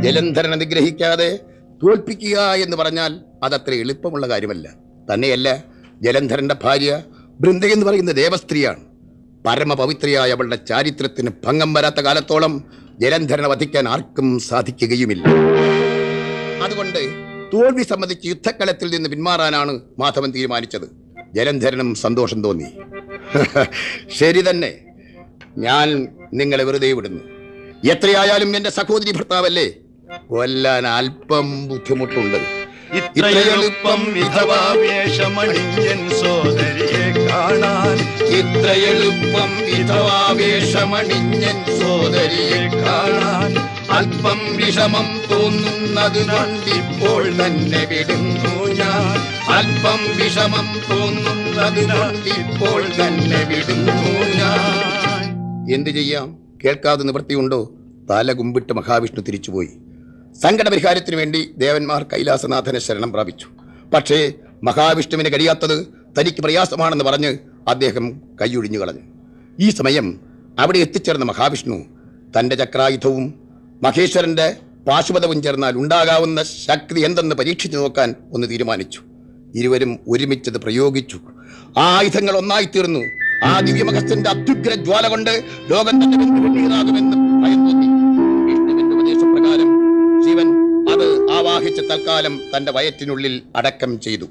ജലന്ധരനെ നിഗ്രഹിക്കാതെ തോൽപ്പിക്കുക എന്ന് പറഞ്ഞാൽ അതത്ര എളുപ്പമുള്ള കാര്യമല്ല തന്നെയല്ല ജലന്ധരന്റെ ഭാര്യ ബൃന്ദ എന്ന് പറയുന്ന ദേവസ്ത്രീയാണ് പരമപവിത്രിയായ അവളുടെ ചാരിത്രത്തിന് ഭംഗം വരാത്ത കാലത്തോളം ജലന്ധരനെ വധിക്കാൻ ആർക്കും സാധിക്കുകയുമില്ല അതുകൊണ്ട് തോൽവി സംബന്ധിച്ച് യുദ്ധക്കളത്തിൽ നിന്ന് പിന്മാറാനാണ് മാധവൻ തീരുമാനിച്ചത് ജലന്ധരനും സന്തോഷം തോന്നി ശരി തന്നെ ഞാൻ നിങ്ങളെ വെറുതെ വിടുന്നു എത്രയായാലും എന്റെ സഹോദരി ഭർത്താവല്ലേ കൊല്ലാൻ അല്പം ബുദ്ധിമുട്ടുണ്ട് ഇത്രയെളുപ്പം വിധവാവേഷമണിഞ്ഞൻ സോദരിയെ കാണാൻ ഇത്ര എളുപ്പം വിധവാവേഷമണിഞ്ഞൻ സോദരിയെ കാണാൻ അല്പം വിഷമം തോന്നുന്നത് കൊണ്ടിപ്പോൾ തന്നെ വിടുന്നു ഞാൻ അല്പം വിഷമം തോന്നുന്നത് കൊണ്ടിപ്പോൾ തന്നെ വിടുന്നു ഞാൻ എന്തു ചെയ്യാം കേൾക്കാതെ നിവൃത്തിയുണ്ടോ തല കുമ്പിട്ട് മഹാവിഷ്ണു തിരിച്ചുപോയി സങ്കടപരിഹാരത്തിനു വേണ്ടി ദേവന്മാർ കൈലാസനാഥനെ ശരണം പ്രാപിച്ചു പക്ഷേ മഹാവിഷ്ണുവിന് കഴിയാത്തത് തനിക്ക് പ്രയാസമാണെന്ന് പറഞ്ഞ് അദ്ദേഹം കൈയൊഴിഞ്ഞു കളഞ്ഞു ഈ സമയം അവിടെ എത്തിച്ചേർന്ന മഹാവിഷ്ണു തന്റെ ചക്രായുധവും മഹേശ്വരന്റെ പാശുപതവും ചേർന്നാൽ ഉണ്ടാകാവുന്ന ശക്തി എന്തെന്ന് പരീക്ഷിച്ചു നോക്കാൻ ഒന്ന് തീരുമാനിച്ചു ഇരുവരും ഒരുമിച്ചത് പ്രയോഗിച്ചു ആ ആയുധങ്ങൾ ഒന്നായി തീർന്നു ആ ദിവ്യമഹസ്തന്റെ അത്യുഗ്ര ജ്വാല കൊണ്ട് ലോകം തന്നെ വെന്തുരുന്നീറാകുമെന്ന് ഭയം തോന്നി വിഷ്ണുവിന്റെ ഉപദേശപ്രകാരം ശിവൻ അത് ആവാഹിച്ച് തൽക്കാലം തന്റെ വയറ്റിനുള്ളിൽ അടക്കം ചെയ്തു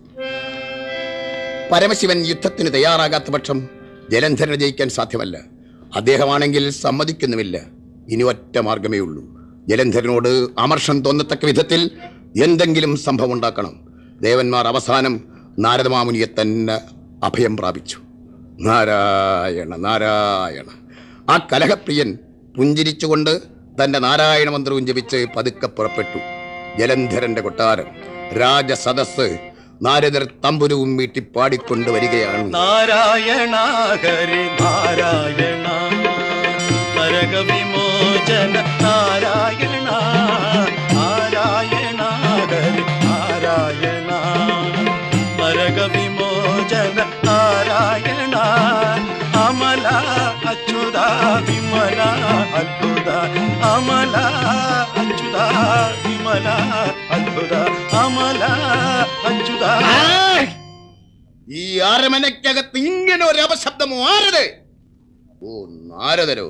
പരമശിവൻ യുദ്ധത്തിന് തയ്യാറാകാത്ത പക്ഷം ജലന്ധരനെ ജയിക്കാൻ സാധ്യമല്ല അദ്ദേഹമാണെങ്കിൽ സമ്മതിക്കുന്നുമില്ല ഇനി ഒറ്റ മാർഗമേ ഉള്ളൂ ജലന്ധരനോട് അമർഷം തോന്നത്തക്ക വിധത്തിൽ എന്തെങ്കിലും സംഭവം ഉണ്ടാക്കണം ദേവന്മാർ അവസാനം നാരദമാമുനിയെ തന്നെ അഭയം പ്രാപിച്ചു നാരായണ നാരായണ ആ കലഹപ്രിയൻ പുഞ്ചിരിച്ചുകൊണ്ട് തന്റെ നാരായണ മന്ത്രവും ജപിച്ച് പതുക്കെ പുറപ്പെട്ടു ജലന്ധരന്റെ കൊട്ടാരം രാജസദസ് നാരദർ തമ്പുരുവും വീട്ടി പാടിക്കൊണ്ട് വരികയാണ് നാരായണ ഹരി നാരായണ നരക വിമോചന നാരായണ നാരായണ ഹരി നാരായണ നരക വിമോചന നാരായണ അമല അച്യുത വിമല അദ്ഭുത അമല അച്യുത വിമല അദ്ഭുത അമല അച്യുത ആയ്! ഈ അരമനയ്ക്കകത്ത് ഇങ്ങനെ ഒരു അപശബ്ദമോ ആരത് ഓ നാരദരോ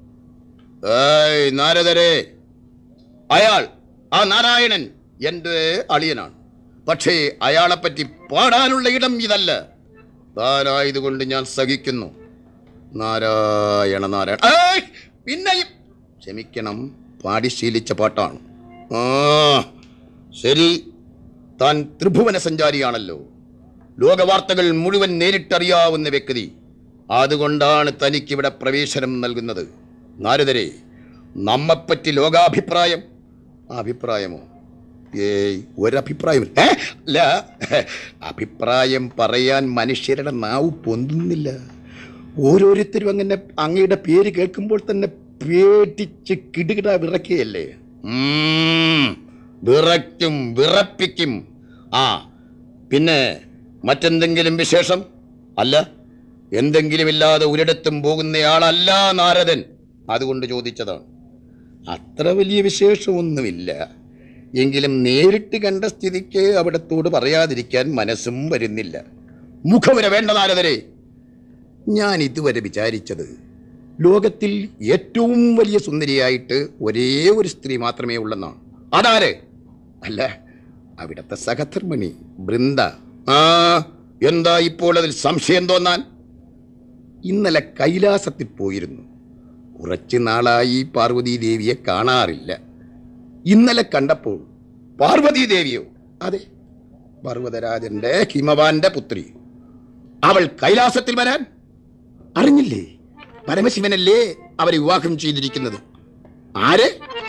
ഏയ് നാരദരെ അയാൾ ആ നാരായണൻ എന്റെ അളിയനാണ് പക്ഷേ അയാളെപ്പറ്റി പാടാനുള്ള ഇടം ഇതല്ല താനായതുകൊണ്ട് ഞാൻ സഹിക്കുന്നു നാരായണ നാരായണ ഏയ്! പിന്നെയും ക്ഷമിക്കണം പാടി ശീലിച്ച പാട്ടാണ് ആ ശരി താൻ ത്രിഭുവന സഞ്ചാരിയാണല്ലോ ലോകവാർത്തകൾ മുഴുവൻ നേരിട്ടറിയാവുന്ന വ്യക്തി അതുകൊണ്ടാണ് തനിക്കിവിടെ പ്രവേശനം നൽകുന്നത് നാരദരെ നമ്മെപ്പറ്റി ലോകാഭിപ്രായം അഭിപ്രായമോ ഏയ് ഒരഭിപ്രായം ഏ അല്ല അഭിപ്രായം പറയാൻ മനുഷ്യരുടെ നാവ് പൊന്തുന്നില്ല ഓരോരുത്തരും അങ്ങനെ അങ്ങയുടെ പേര് കേൾക്കുമ്പോൾ തന്നെ പേടിച്ച് കിടുകിട വിറക്കുകയല്ലേ ഉം, വിറയ്ക്കും വിറപ്പിക്കും ആ പിന്നെ മറ്റെന്തെങ്കിലും വിശേഷം അല്ല എന്തെങ്കിലും ഇല്ലാതെ ഒരിടത്തും പോകുന്നയാളല്ല നാരദൻ അതുകൊണ്ട് ചോദിച്ചതാണ് അത്ര വലിയ വിശേഷമൊന്നുമില്ല എങ്കിലും നേരിട്ട് കണ്ട സ്ഥിതിക്ക് അവിടത്തോട് പറയാതിരിക്കാൻ മനസ്സും വരുന്നില്ല മുഖവുര വേണ്ട നാരദരെ ഞാൻ ഇതുവരെ വിചാരിച്ചത് ലോകത്തിൽ ഏറ്റവും വലിയ സുന്ദരിയായിട്ട് ഒരേ ഒരു സ്ത്രീ മാത്രമേ ഉള്ളെന്നാണ് അതാര് അല്ല അവിടത്തെ സഹധർമ്മിണി ബൃന്ദ ആ എന്താ ഇപ്പോൾ അതിൽ സംശയം തോന്നാൻ ഇന്നലെ കൈലാസത്തിൽ പോയിരുന്നു കുറച്ചു നാളായി പാർവതീ ദേവിയെ കാണാറില്ല ഇന്നലെ കണ്ടപ്പോൾ പാർവതീ ദേവിയോ അതെ പർവ്വതരാജന്റെ ഹിമവാന്റെ പുത്രി അവൾ കൈലാസത്തിൽ വരാൻ അറിഞ്ഞില്ലേ പരമശിവനല്ലേ അവരെ വിവാഹം ചെയ്തിരിക്കുന്നത് ആര്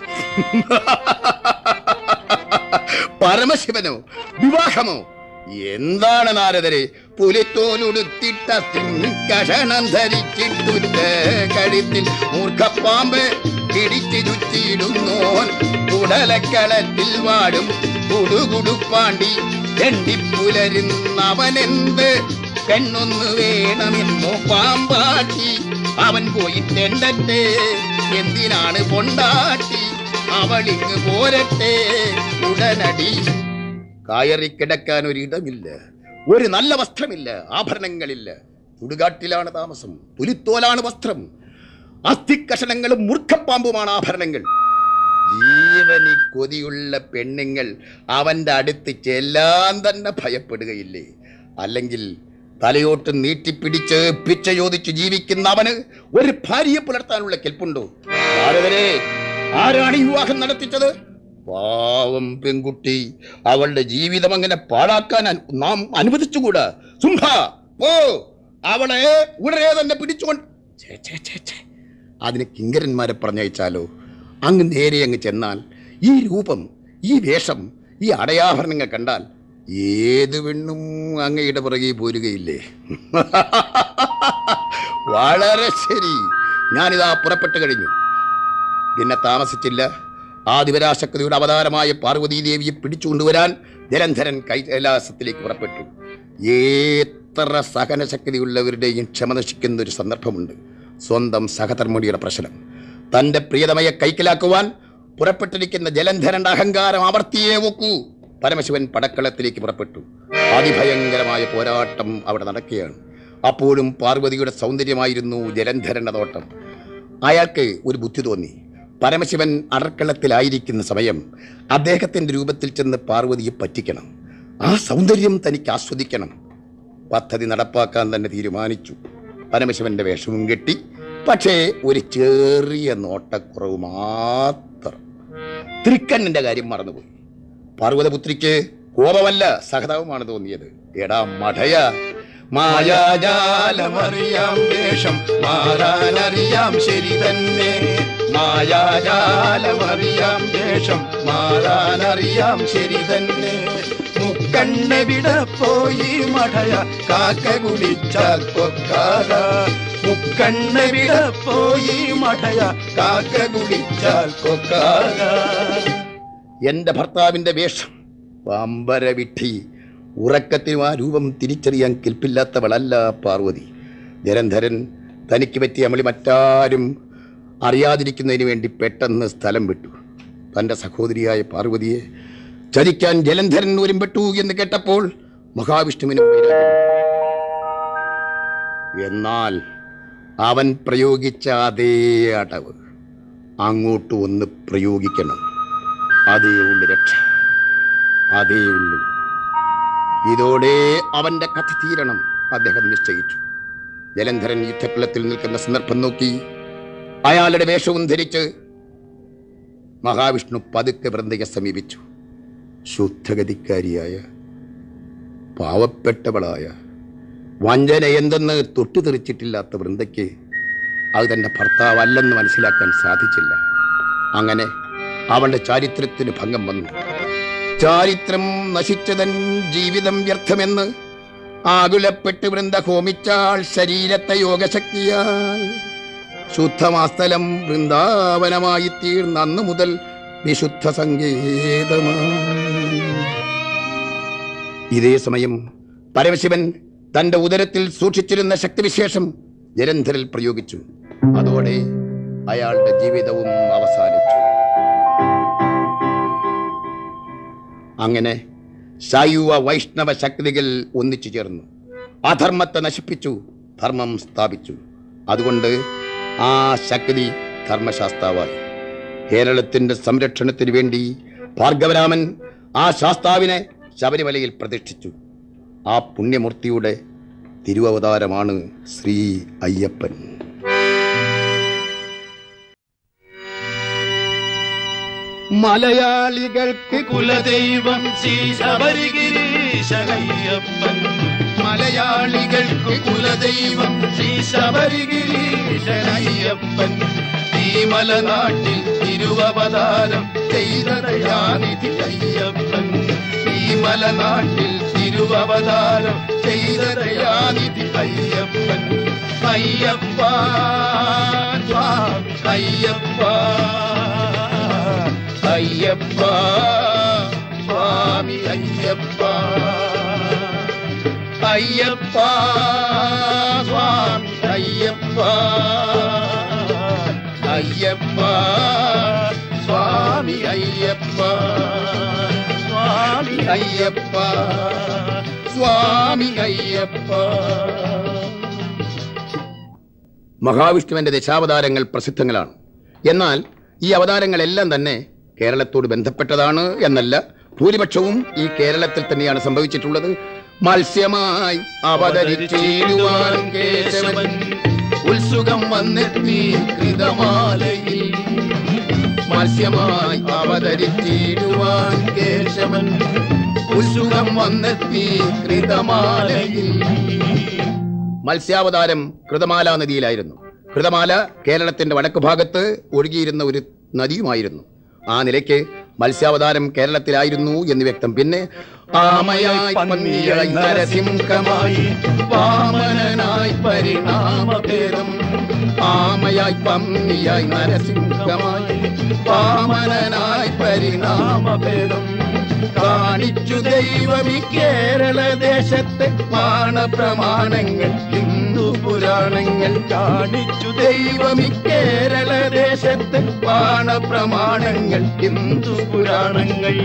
പരമശിവനോ വിവാഹമോ എന്താണ് നാരദരെ പുലിത്തോലുടുത്തിട്ട കഷണം ധരിച്ചിട്ടുറ്റ കഴുത്തിൽ മൂർഖപ്പാമ്പ് പിടിച്ചു ചുറ്റിയിടുന്നോൻ കുടലക്കളത്തിൽ വാടും കുടുകുടുപ്പാണ്ടി തെണ്ടിപ്പുലരുന്നവനെന്ത് പെണ്ണൊന്നു വേണമെന്നോ പാമ്പാട്ടി അവൻ പോയി തെണ്ടട്ടെ എന്തിനാണ് പൊണ്ടാട്ടി അവളിങ്ങ് പോരട്ടെ ഉടനടി കയറി കിടക്കാൻ ഒരിടമില്ല ഒരു നല്ല വസ്ത്രമില്ല ആഭരണങ്ങളില്ല ചുടുകാട്ടിലാണ് താമസം പുലിത്തോലാണ് വസ്ത്രം അസ്ഥിക്കഷണങ്ങളും മൂർഖപ്പാമ്പുമാണ് ആഭരണങ്ങൾ ജീവനി കൊതിയുള്ള പെണ്ണുങ്ങൾ അവന്റെ അടുത്ത് ചെല്ലാൻ തന്നെ ഭയപ്പെടുകയില്ലേ അല്ലെങ്കിൽ തലയോട്ട് നീട്ടിപ്പിടിച്ച് പിച്ച ചോദിച്ചു ജീവിക്കുന്ന അവന് ഒരു ഭാര്യയെ പുലർത്താനുള്ള കെൽപ്പുണ്ടോ ഭാരതരെ ആരാണ് ഈ വിവാഹം നടത്തിച്ചത് പാവം പെൺകുട്ടി അവളുടെ ജീവിതം അങ്ങനെ പാഴാക്കാൻ അൻ- നാം അനുവദിച്ചുകൂടാ സുംഭ പോ അവളെ ഉടനെ തന്നെ പിടിച്ചുകൊണ്ട് ഛേ, ഛേ, ഛേ, ഛേ. അതിന് കിങ്കരന്മാരെ പറഞ്ഞയച്ചാലോ അങ്ങ് നേരെ അങ്ങ് ചെന്നാൽ ഈ രൂപം ഈ വേഷം ഈ അടയാഭരണങ്ങൾ കണ്ടാൽ ഏത് പെണ്ണും അങ്ങയുടെ പുറകെ പോരുകയില്ലേ വളരെ ശരി ഞാനിതാ പുറപ്പെട്ടു കഴിഞ്ഞു പിന്നെ താമസിച്ചില്ല ആ ദിവരാശക്തിയുടെ അവതാരമായ പാർവതീ ദേവിയെ പിടിച്ചുകൊണ്ടുവരാൻ ജലന്ധരൻ കൈലാസത്തിലേക്ക് പുറപ്പെട്ടു എത്ര സഹനശക്തിയുള്ളവരുടെയും ക്ഷമ നശിക്കുന്ന ഒരു സന്ദർഭമുണ്ട് സ്വന്തം സഹധർമ്മിണിയുടെ പ്രശ്നം തന്റെ പ്രിയതമയെ കൈക്കലാക്കുവാൻ പുറപ്പെട്ടിരിക്കുന്ന ജലന്ധരന്റെ അഹങ്കാരം അവർത്തിയേ വെക്കൂ പരമശിവൻ പടക്കളത്തിലേക്ക് പുറപ്പെട്ടു അതിഭയങ്കരമായ പോരാട്ടം അവിടെ നടക്കുകയാണ് അപ്പോഴും പാർവതിയുടെ സൗന്ദര്യമായിരുന്നു ജലന്ധരന്റെ നോട്ടം അയാൾക്ക് ഒരു ബുദ്ധി തോന്നി പരമശിവൻ അടർക്കളത്തിലായിരിക്കുന്ന സമയം അദ്ദേഹത്തിന്റെ രൂപത്തിൽ ചെന്ന് പാർവതിയെ പറ്റിക്കണം ആ സൗന്ദര്യം തനിക്ക് ആസ്വദിക്കണം പദ്ധതി നടപ്പാക്കാൻ തന്നെ തീരുമാനിച്ചു പരമശിവന്റെ വേഷവും കെട്ടി പക്ഷേ ഒരു ചെറിയ നോട്ടക്കുറവ് മാത്രം തൃക്കണ്ണിന്റെ കാര്യം മറന്നുപോയി പാർവതപുത്രിക്ക് കോപമല്ല സഹതാപമാണ് തോന്നിയത് എടാ മഠയ മായാജാലമറിയാം വേഷം മാറാനറിയാം ശരി തന്നെ മായാജാലമറിയാം വേഷം മാറാനറിയാം ശരി തന്നെ മുക്കണ്ണെവിട പോയി മഠയ കാക്ക കുടിച്ചാൽ കൊക്കാക മുക്കണ്ണെവിട പോയി മഠയ കാക്ക കുടിച്ചാൽ കൊക്കാക എന്റെ ഭർത്താവിന്റെ വേഷം പമ്പര വിട്ടി ഉറക്കത്തിനും ആ രൂപം തിരിച്ചറിയാൻ കെൽപ്പില്ലാത്തവളല്ല പാർവതി ജലന്ധരൻ തനിക്ക് പറ്റിയ അമളി മറ്റാരും അറിയാതിരിക്കുന്നതിന് വേണ്ടി പെട്ടെന്ന് സ്ഥലം വിട്ടു തൻ്റെ സഹോദരിയായ പാർവതിയെ ചതിക്കാൻ ജലന്ധരൻ ഒരുമ്പെട്ടു എന്ന് കേട്ടപ്പോൾ മഹാവിഷ്ണുവിനും വൈരാഗ്യം വന്നു. എന്നാൽ അവൻ പ്രയോഗിച്ച അതേ അടവ് അങ്ങോട്ട് ഒന്ന് പ്രയോഗിക്കണം അതേ ഉള്ളു രക്ഷ അതേ ഉള്ളു ഇതോടെ അവന്റെ കഥ തീരണം അദ്ദേഹം നിശ്ചയിച്ചു ജലന്ധരൻ യുദ്ധക്കുളത്തിൽ നിൽക്കുന്ന സന്ദർഭം നോക്കി അയാളുടെ വേഷവും ധരിച്ച് മഹാവിഷ്ണു പതുക്കെ വൃന്ദയെ സമീപിച്ചു ശുദ്ധഗതിക്കാരിയായ പാവപ്പെട്ടവളായ വഞ്ചന എന്തെന്ന് തൊട്ടുതെറിച്ചിട്ടില്ലാത്ത വൃന്ദയ്ക്ക് അത് തന്റെ ഭർത്താവല്ലെന്ന് മനസ്സിലാക്കാൻ സാധിച്ചില്ല അങ്ങനെ അവളുടെ ചാരിത്രത്തിന് ഭംഗം വന്നു ചാരിത്രം നശിച്ചതൻ ജീവിതം വ്യർത്ഥമെന്ന് ആകുലപ്പെട്ട് വൃന്ദ ഹോമിച്ചാൾ ശരീരത്തെ യോഗശക്തിയാൽ ശുദ്ധമാസ്ഥലം വൃന്ദാവനമായി തീർന്ന അന്നു മുതൽ വിശുദ്ധ സങ്കേതമായി ഇതേ സമയം പരമശിവൻ തന്റെ ഉദരത്തിൽ സൂക്ഷിച്ചിരുന്ന ശക്തിവിശേഷം ജലന്ധരിൽ പ്രയോഗിച്ചു അതോടെ അയാളുടെ ജീവിതവും അവസാനിച്ചു അങ്ങനെ ശൈവ വൈഷ്ണവ ശക്തികൾ ഒന്നിച്ചു ചേർന്നു അധർമ്മത്തെ നശിപ്പിച്ചു ധർമ്മം സ്ഥാപിച്ചു അതുകൊണ്ട് ആ ശക്തി ധർമ്മശാസ്താവായി കേരളത്തിന്റെ സംരക്ഷണത്തിന് വേണ്ടി ഭാർഗവരാമൻ ആ ശാസ്താവിനെ ശബരിമലയിൽ പ്രതിഷ്ഠിച്ചു ആ പുണ്യമൂർത്തിയുടെ തിരുവവതാരമാണ് ശ്രീ അയ്യപ്പൻ മലയാളികൾക്ക് കുലദൈവം ശ്രീ ശബരിഗിരീശനയ്യപ്പൻ മലയാളികൾക്ക് കുലദൈവം ശ്രീ ശബരിഗിരീശനയ്യപ്പൻ ഈ മലനാട്ടിൽ തിരുവവതാരം ചെയ്ത ദയാനിധി അയ്യപ്പൻ ഈ മലനാട്ടിൽ തിരുവവതാരം ചെയ്ത ദയാനിധി അയ്യപ്പൻ അയ്യപ്പ സ്വാമി അയ്യപ്പ അയ്യപ്പ സ്വാമി അയ്യപ്പ അയ്യപ്പ സ്വാമി അയ്യപ്പ അയ്യപ്പ സ്വാമി സ്വാമി അയ്യപ്പ സ്വാമി അയ്യപ്പ സ്വാമി അയ്യപ്പ മഹാവിഷ്ണുവിന്റെ ദശാവതാരങ്ങൾ പ്രസിദ്ധങ്ങളാണ് എന്നാൽ ഈ അവതാരങ്ങളെല്ലാം തന്നെ കേരളത്തോട് ബന്ധപ്പെട്ടതാണ് എന്നല്ല ഭൂരിപക്ഷവും ഈ കേരളത്തിൽ തന്നെയാണ് സംഭവിച്ചിട്ടുള്ളത് മത്സ്യമായി അവതരിച്ചിടുവാൻ കേശവൻ ഉത്സുകം വന്നെത്തി കൃതമാലയിൽ മത്സ്യമായി അവതരിച്ചിടുവാൻ കേശവൻ ഉത്സുകം വന്നെത്തി കൃതമാലയിൽ മത്സ്യാവതാരം കൃതമാല നദിയിലായിരുന്നു കൃതമാല കേരളത്തിന്റെ വടക്ക് ഭാഗത്ത് ഒഴുകിയിരുന്ന ഒരു നദിയുമായിരുന്നു ആ നിലയ്ക്ക് മത്സ്യാവതാരം കേരളത്തിലായിരുന്നു എന്ന് വ്യക്തം പിന്നെ ആമയായി പന്നിയായി നരസിംഹമായി വാമനനായി പരിണാമഭേദം ആമയായി പന്നിയായി നരസിംഹമായി വാമനനായി പരിണാമഭേദം കാണിച്ചു ദൈവം ഈ കേരള ദേശത്തെ മാണപ്രമാണങ്ങൾ ഹിന്ദു പുരാണങ്ങൾ കാണിച്ചു ദൈവം ഈ കേരള ദേശത്തെ മാണപ്രമാണങ്ങൾ ഹിന്ദു പുരാണങ്ങൾ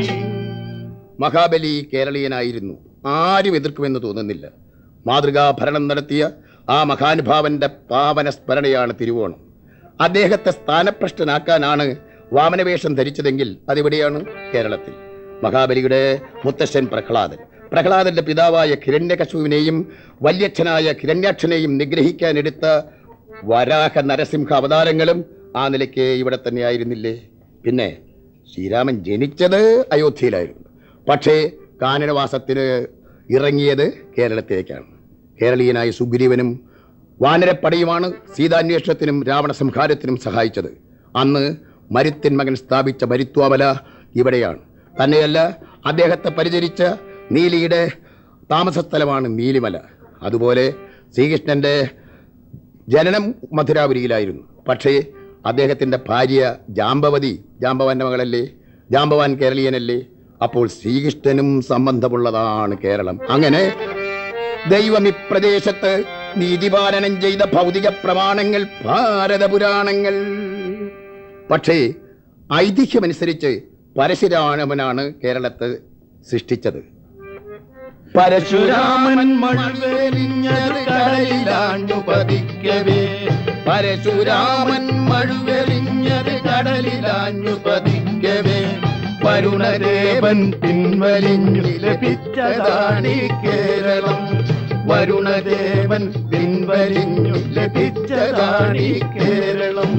മഹാബലി കേരളീയനായിരുന്നു ആരും എതിർക്കുമെന്ന് തോന്നുന്നില്ല മാതൃകാ ഭരണം നടത്തിയ ആ മഹാനുഭാവന്റെ പാവന സ്മരണയാണ് തിരുവോണം അദ്ദേഹത്തെ സ്ഥാനഭ്രഷ്ടനാക്കാനാണ് വാമനവേഷം ധരിച്ചതെങ്കിൽ അതെവിടെയാണ് കേരളത്തിൽ മഹാബലിയുടെ മുത്തശ്ശൻ പ്രഹ്ലാദൻ പ്രഹ്ലാദന്റെ പിതാവായ ഹിരണ്യകശുവിനെയും വല്യച്ഛനായ ഹിരണ്യാക്ഷനെയും നിഗ്രഹിക്കാനെടുത്ത വരാഹ നരസിംഹ അവതാരങ്ങളും ആ നിലയ്ക്ക് ഇവിടെ തന്നെയായിരുന്നില്ലേ പിന്നെ ശ്രീരാമൻ ജനിച്ചത് അയോധ്യയിലായിരുന്നു പക്ഷേ കാനനവാസത്തിന് ഇറങ്ങിയത് കേരളത്തിലേക്കാണ് കേരളീയനായ സുഗ്രീവനും വാനരപ്പടയുമാണ് സീതാന്വേഷണത്തിനും രാവണ സംഹാരത്തിനും സഹായിച്ചത് അന്ന് മരുത്തിൻ മകൻ സ്ഥാപിച്ച മരുത്വാമല ഇവിടെയാണ് തന്നെയല്ല അദ്ദേഹത്തെ പരിചരിച്ച നീലിയുടെ താമസസ്ഥലമാണ് നീലിമല അതുപോലെ ശ്രീകൃഷ്ണന്റെ ജനനം മധുരാപുരിയിലായിരുന്നു പക്ഷേ അദ്ദേഹത്തിന്റെ ഭാര്യ ജാമ്പവതി ജാമ്പവാന്റെ മകളല്ലേ ജാമ്പവാൻ കേരളീയനല്ലേ അപ്പോൾ ശ്രീകൃഷ്ണനും സംബന്ധമുള്ളതാണ് കേരളം അങ്ങനെ ദൈവം ഇപ്രദേശത്ത് നീതിപാലനം ചെയ്ത ഭൗതിക പ്രമാണങ്ങൾ ഭാരത പുരാണങ്ങൾ പക്ഷേ ഐതിഹ്യമനുസരിച്ച് പരശുരാമനാണ് കേരളത്തെ സൃഷ്ടിച്ചത് പരശുരാമൻ മഴുവെറിഞ്ഞത് കടലിലാണ്ടു പതിക്കവേ പരശുരാമൻ മഴുവെറിഞ്ഞത് കടലിലാഞ്ഞു പതിക്കവേ വരുണദേവൻ പിൻവലിഞ്ഞു ലഭിച്ചതാണീ കേരളം വരുണദേവൻ പിൻവലിഞ്ഞു ലഭിച്ചതാണീ കേരളം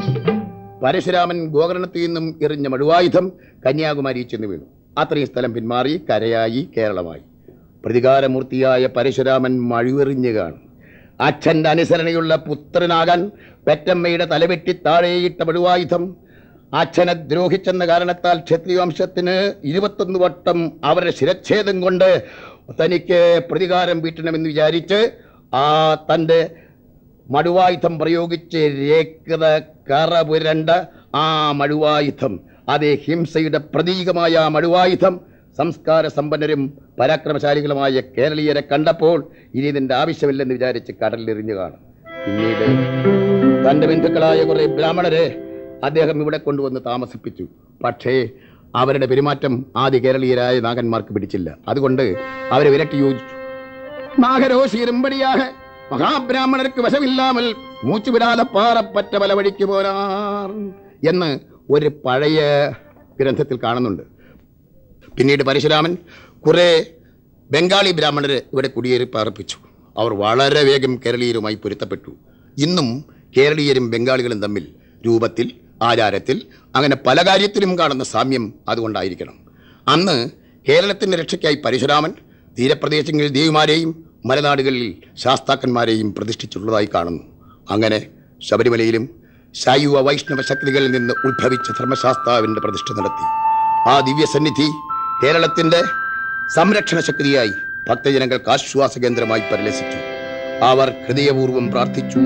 പരശുരാമൻ ഗോകർണത്തിൽ നിന്നും എറിഞ്ഞ മഴുവായുധം കന്യാകുമാരി ചെന്ന് വീണു അത്രയും സ്ഥലം പിന്മാറി കരയായി കേരളമായി പ്രതികാരമൂർത്തിയായ പരശുരാമൻ മഴുവെറിഞ്ഞു കാണും അച്ഛൻ്റെ അനുസരണയുള്ള പുത്രനാകാൻ പെറ്റമ്മയുടെ തലവെട്ടി താഴെയിട്ട മഴുവായുധം അച്ഛനെ ദ്രോഹിച്ചെന്ന കാരണത്താൽ ക്ഷത്രിയവംശത്തിന് ഇരുപത്തൊന്ന് വട്ടം അവരുടെ ശിരച്ഛേദം കൊണ്ട് തനിക്ക് പ്രതികാരം വീട്ടണമെന്ന് വിചാരിച്ച് ആ തൻ്റെ മടുവായുധം പ്രയോഗിച്ച് രേഖത കറ പുരണ്ട ആ മടുവായുധം അതേ ഹിംസയുടെ പ്രതീകമായ ആ മടുവായുധം സംസ്കാര സമ്പന്നരും പരാക്രമശാലികളുമായ കേരളീയരെ കണ്ടപ്പോൾ ഇനി ഇതിന്റെ ആവശ്യമില്ലെന്ന് വിചാരിച്ച് കടലിലെറിഞ്ഞു കാണും പിന്നീട് തന്റെ ബന്ധുക്കളായ കുറെ ബ്രാഹ്മണരെ അദ്ദേഹം ഇവിടെ കൊണ്ടുവന്ന് താമസിപ്പിച്ചു പക്ഷേ അവരുടെ പെരുമാറ്റം ആദ്യ കേരളീയരായ നാഗന്മാർക്ക് പിടിച്ചില്ല അതുകൊണ്ട് അവരെ വിരട്ടി യോജിച്ചു നാഗരോ ശീരമ്പടിയാക മഹാബ്രാഹ്മണർക്ക് വശമില്ലാമൽ മൂച്ചുവിടാതെ പാറപ്പറ്റ പല വഴിക്ക് പോരാർ എന്ന് ഒരു പഴയ ഗ്രന്ഥത്തിൽ കാണുന്നുണ്ട് പിന്നീട് പരശുരാമൻ കുറെ ബംഗാളി ബ്രാഹ്മണരെ ഇവിടെ കുടിയേറി പാർപ്പിച്ചു അവർ വളരെ വേഗം കേരളീയരുമായി പൊരുത്തപ്പെട്ടു ഇന്നും കേരളീയരും ബംഗാളികളും തമ്മിൽ രൂപത്തിൽ ആചാരത്തിൽ അങ്ങനെ പല കാര്യത്തിലും കാണുന്ന സാമ്യം അതുകൊണ്ടായിരിക്കണം അന്ന് കേരളത്തിൻ്റെ രക്ഷയ്ക്കായി പരശുരാമൻ തീരപ്രദേശങ്ങളിൽ ദേവിമാരെയും മലനാടുകളിൽ ശാസ്താക്കന്മാരെയും പ്രതിഷ്ഠിച്ചിട്ടുള്ളതായി കാണുന്നു അങ്ങനെ ശബരിമലയിലും ശൈവ വൈഷ്ണവ ശക്തികളിൽ നിന്ന് ഉത്ഭവിച്ച ധർമ്മശാസ്താവിൻ്റെ പ്രതിഷ്ഠ നടത്തി ആ ദിവ്യസന്നിധി കേരളത്തിൻ്റെ സംരക്ഷണ ശക്തിയായി ഭക്തജനങ്ങൾക്ക് ആശ്വാസ കേന്ദ്രമായി പരിലസിച്ചു അവർ ഹൃദയപൂർവ്വം പ്രാർത്ഥിച്ചു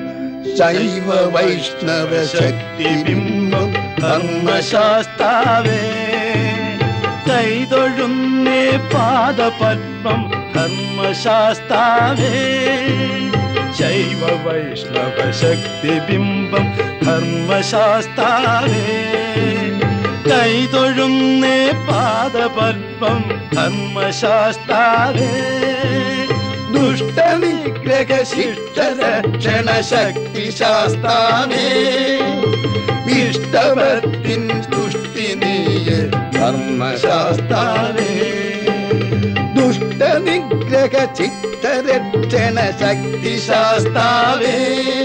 ശൈവ വൈഷ്ണവ ശക്തി ബിംബം ധർമ്മശാസ്താവേ കൈതൊഴുന്നേ പാദപത്മം ധർമ്മശാസ്താവേ ശൈവ വൈഷ്ണവ ശക്തി ബിംബം ധർമ്മശാസ്താവേ കൈതൊഴുന്നേ പാദപത്മം ധർമ്മശാസ്താവേ ദുഷ്ടനിഗ്രഹ ശിഷ്ടരക്ഷണ ശക്തി ശാസ്താവേ ഇഷ്ടവത്തിൻ തുഷ്ടി നീയ ധർമ്മശാസ്താവേ ദുഷ്ടനിഗ്രഹ ചിത്തരക്ഷണ ശക്തി ശാസ്താവേ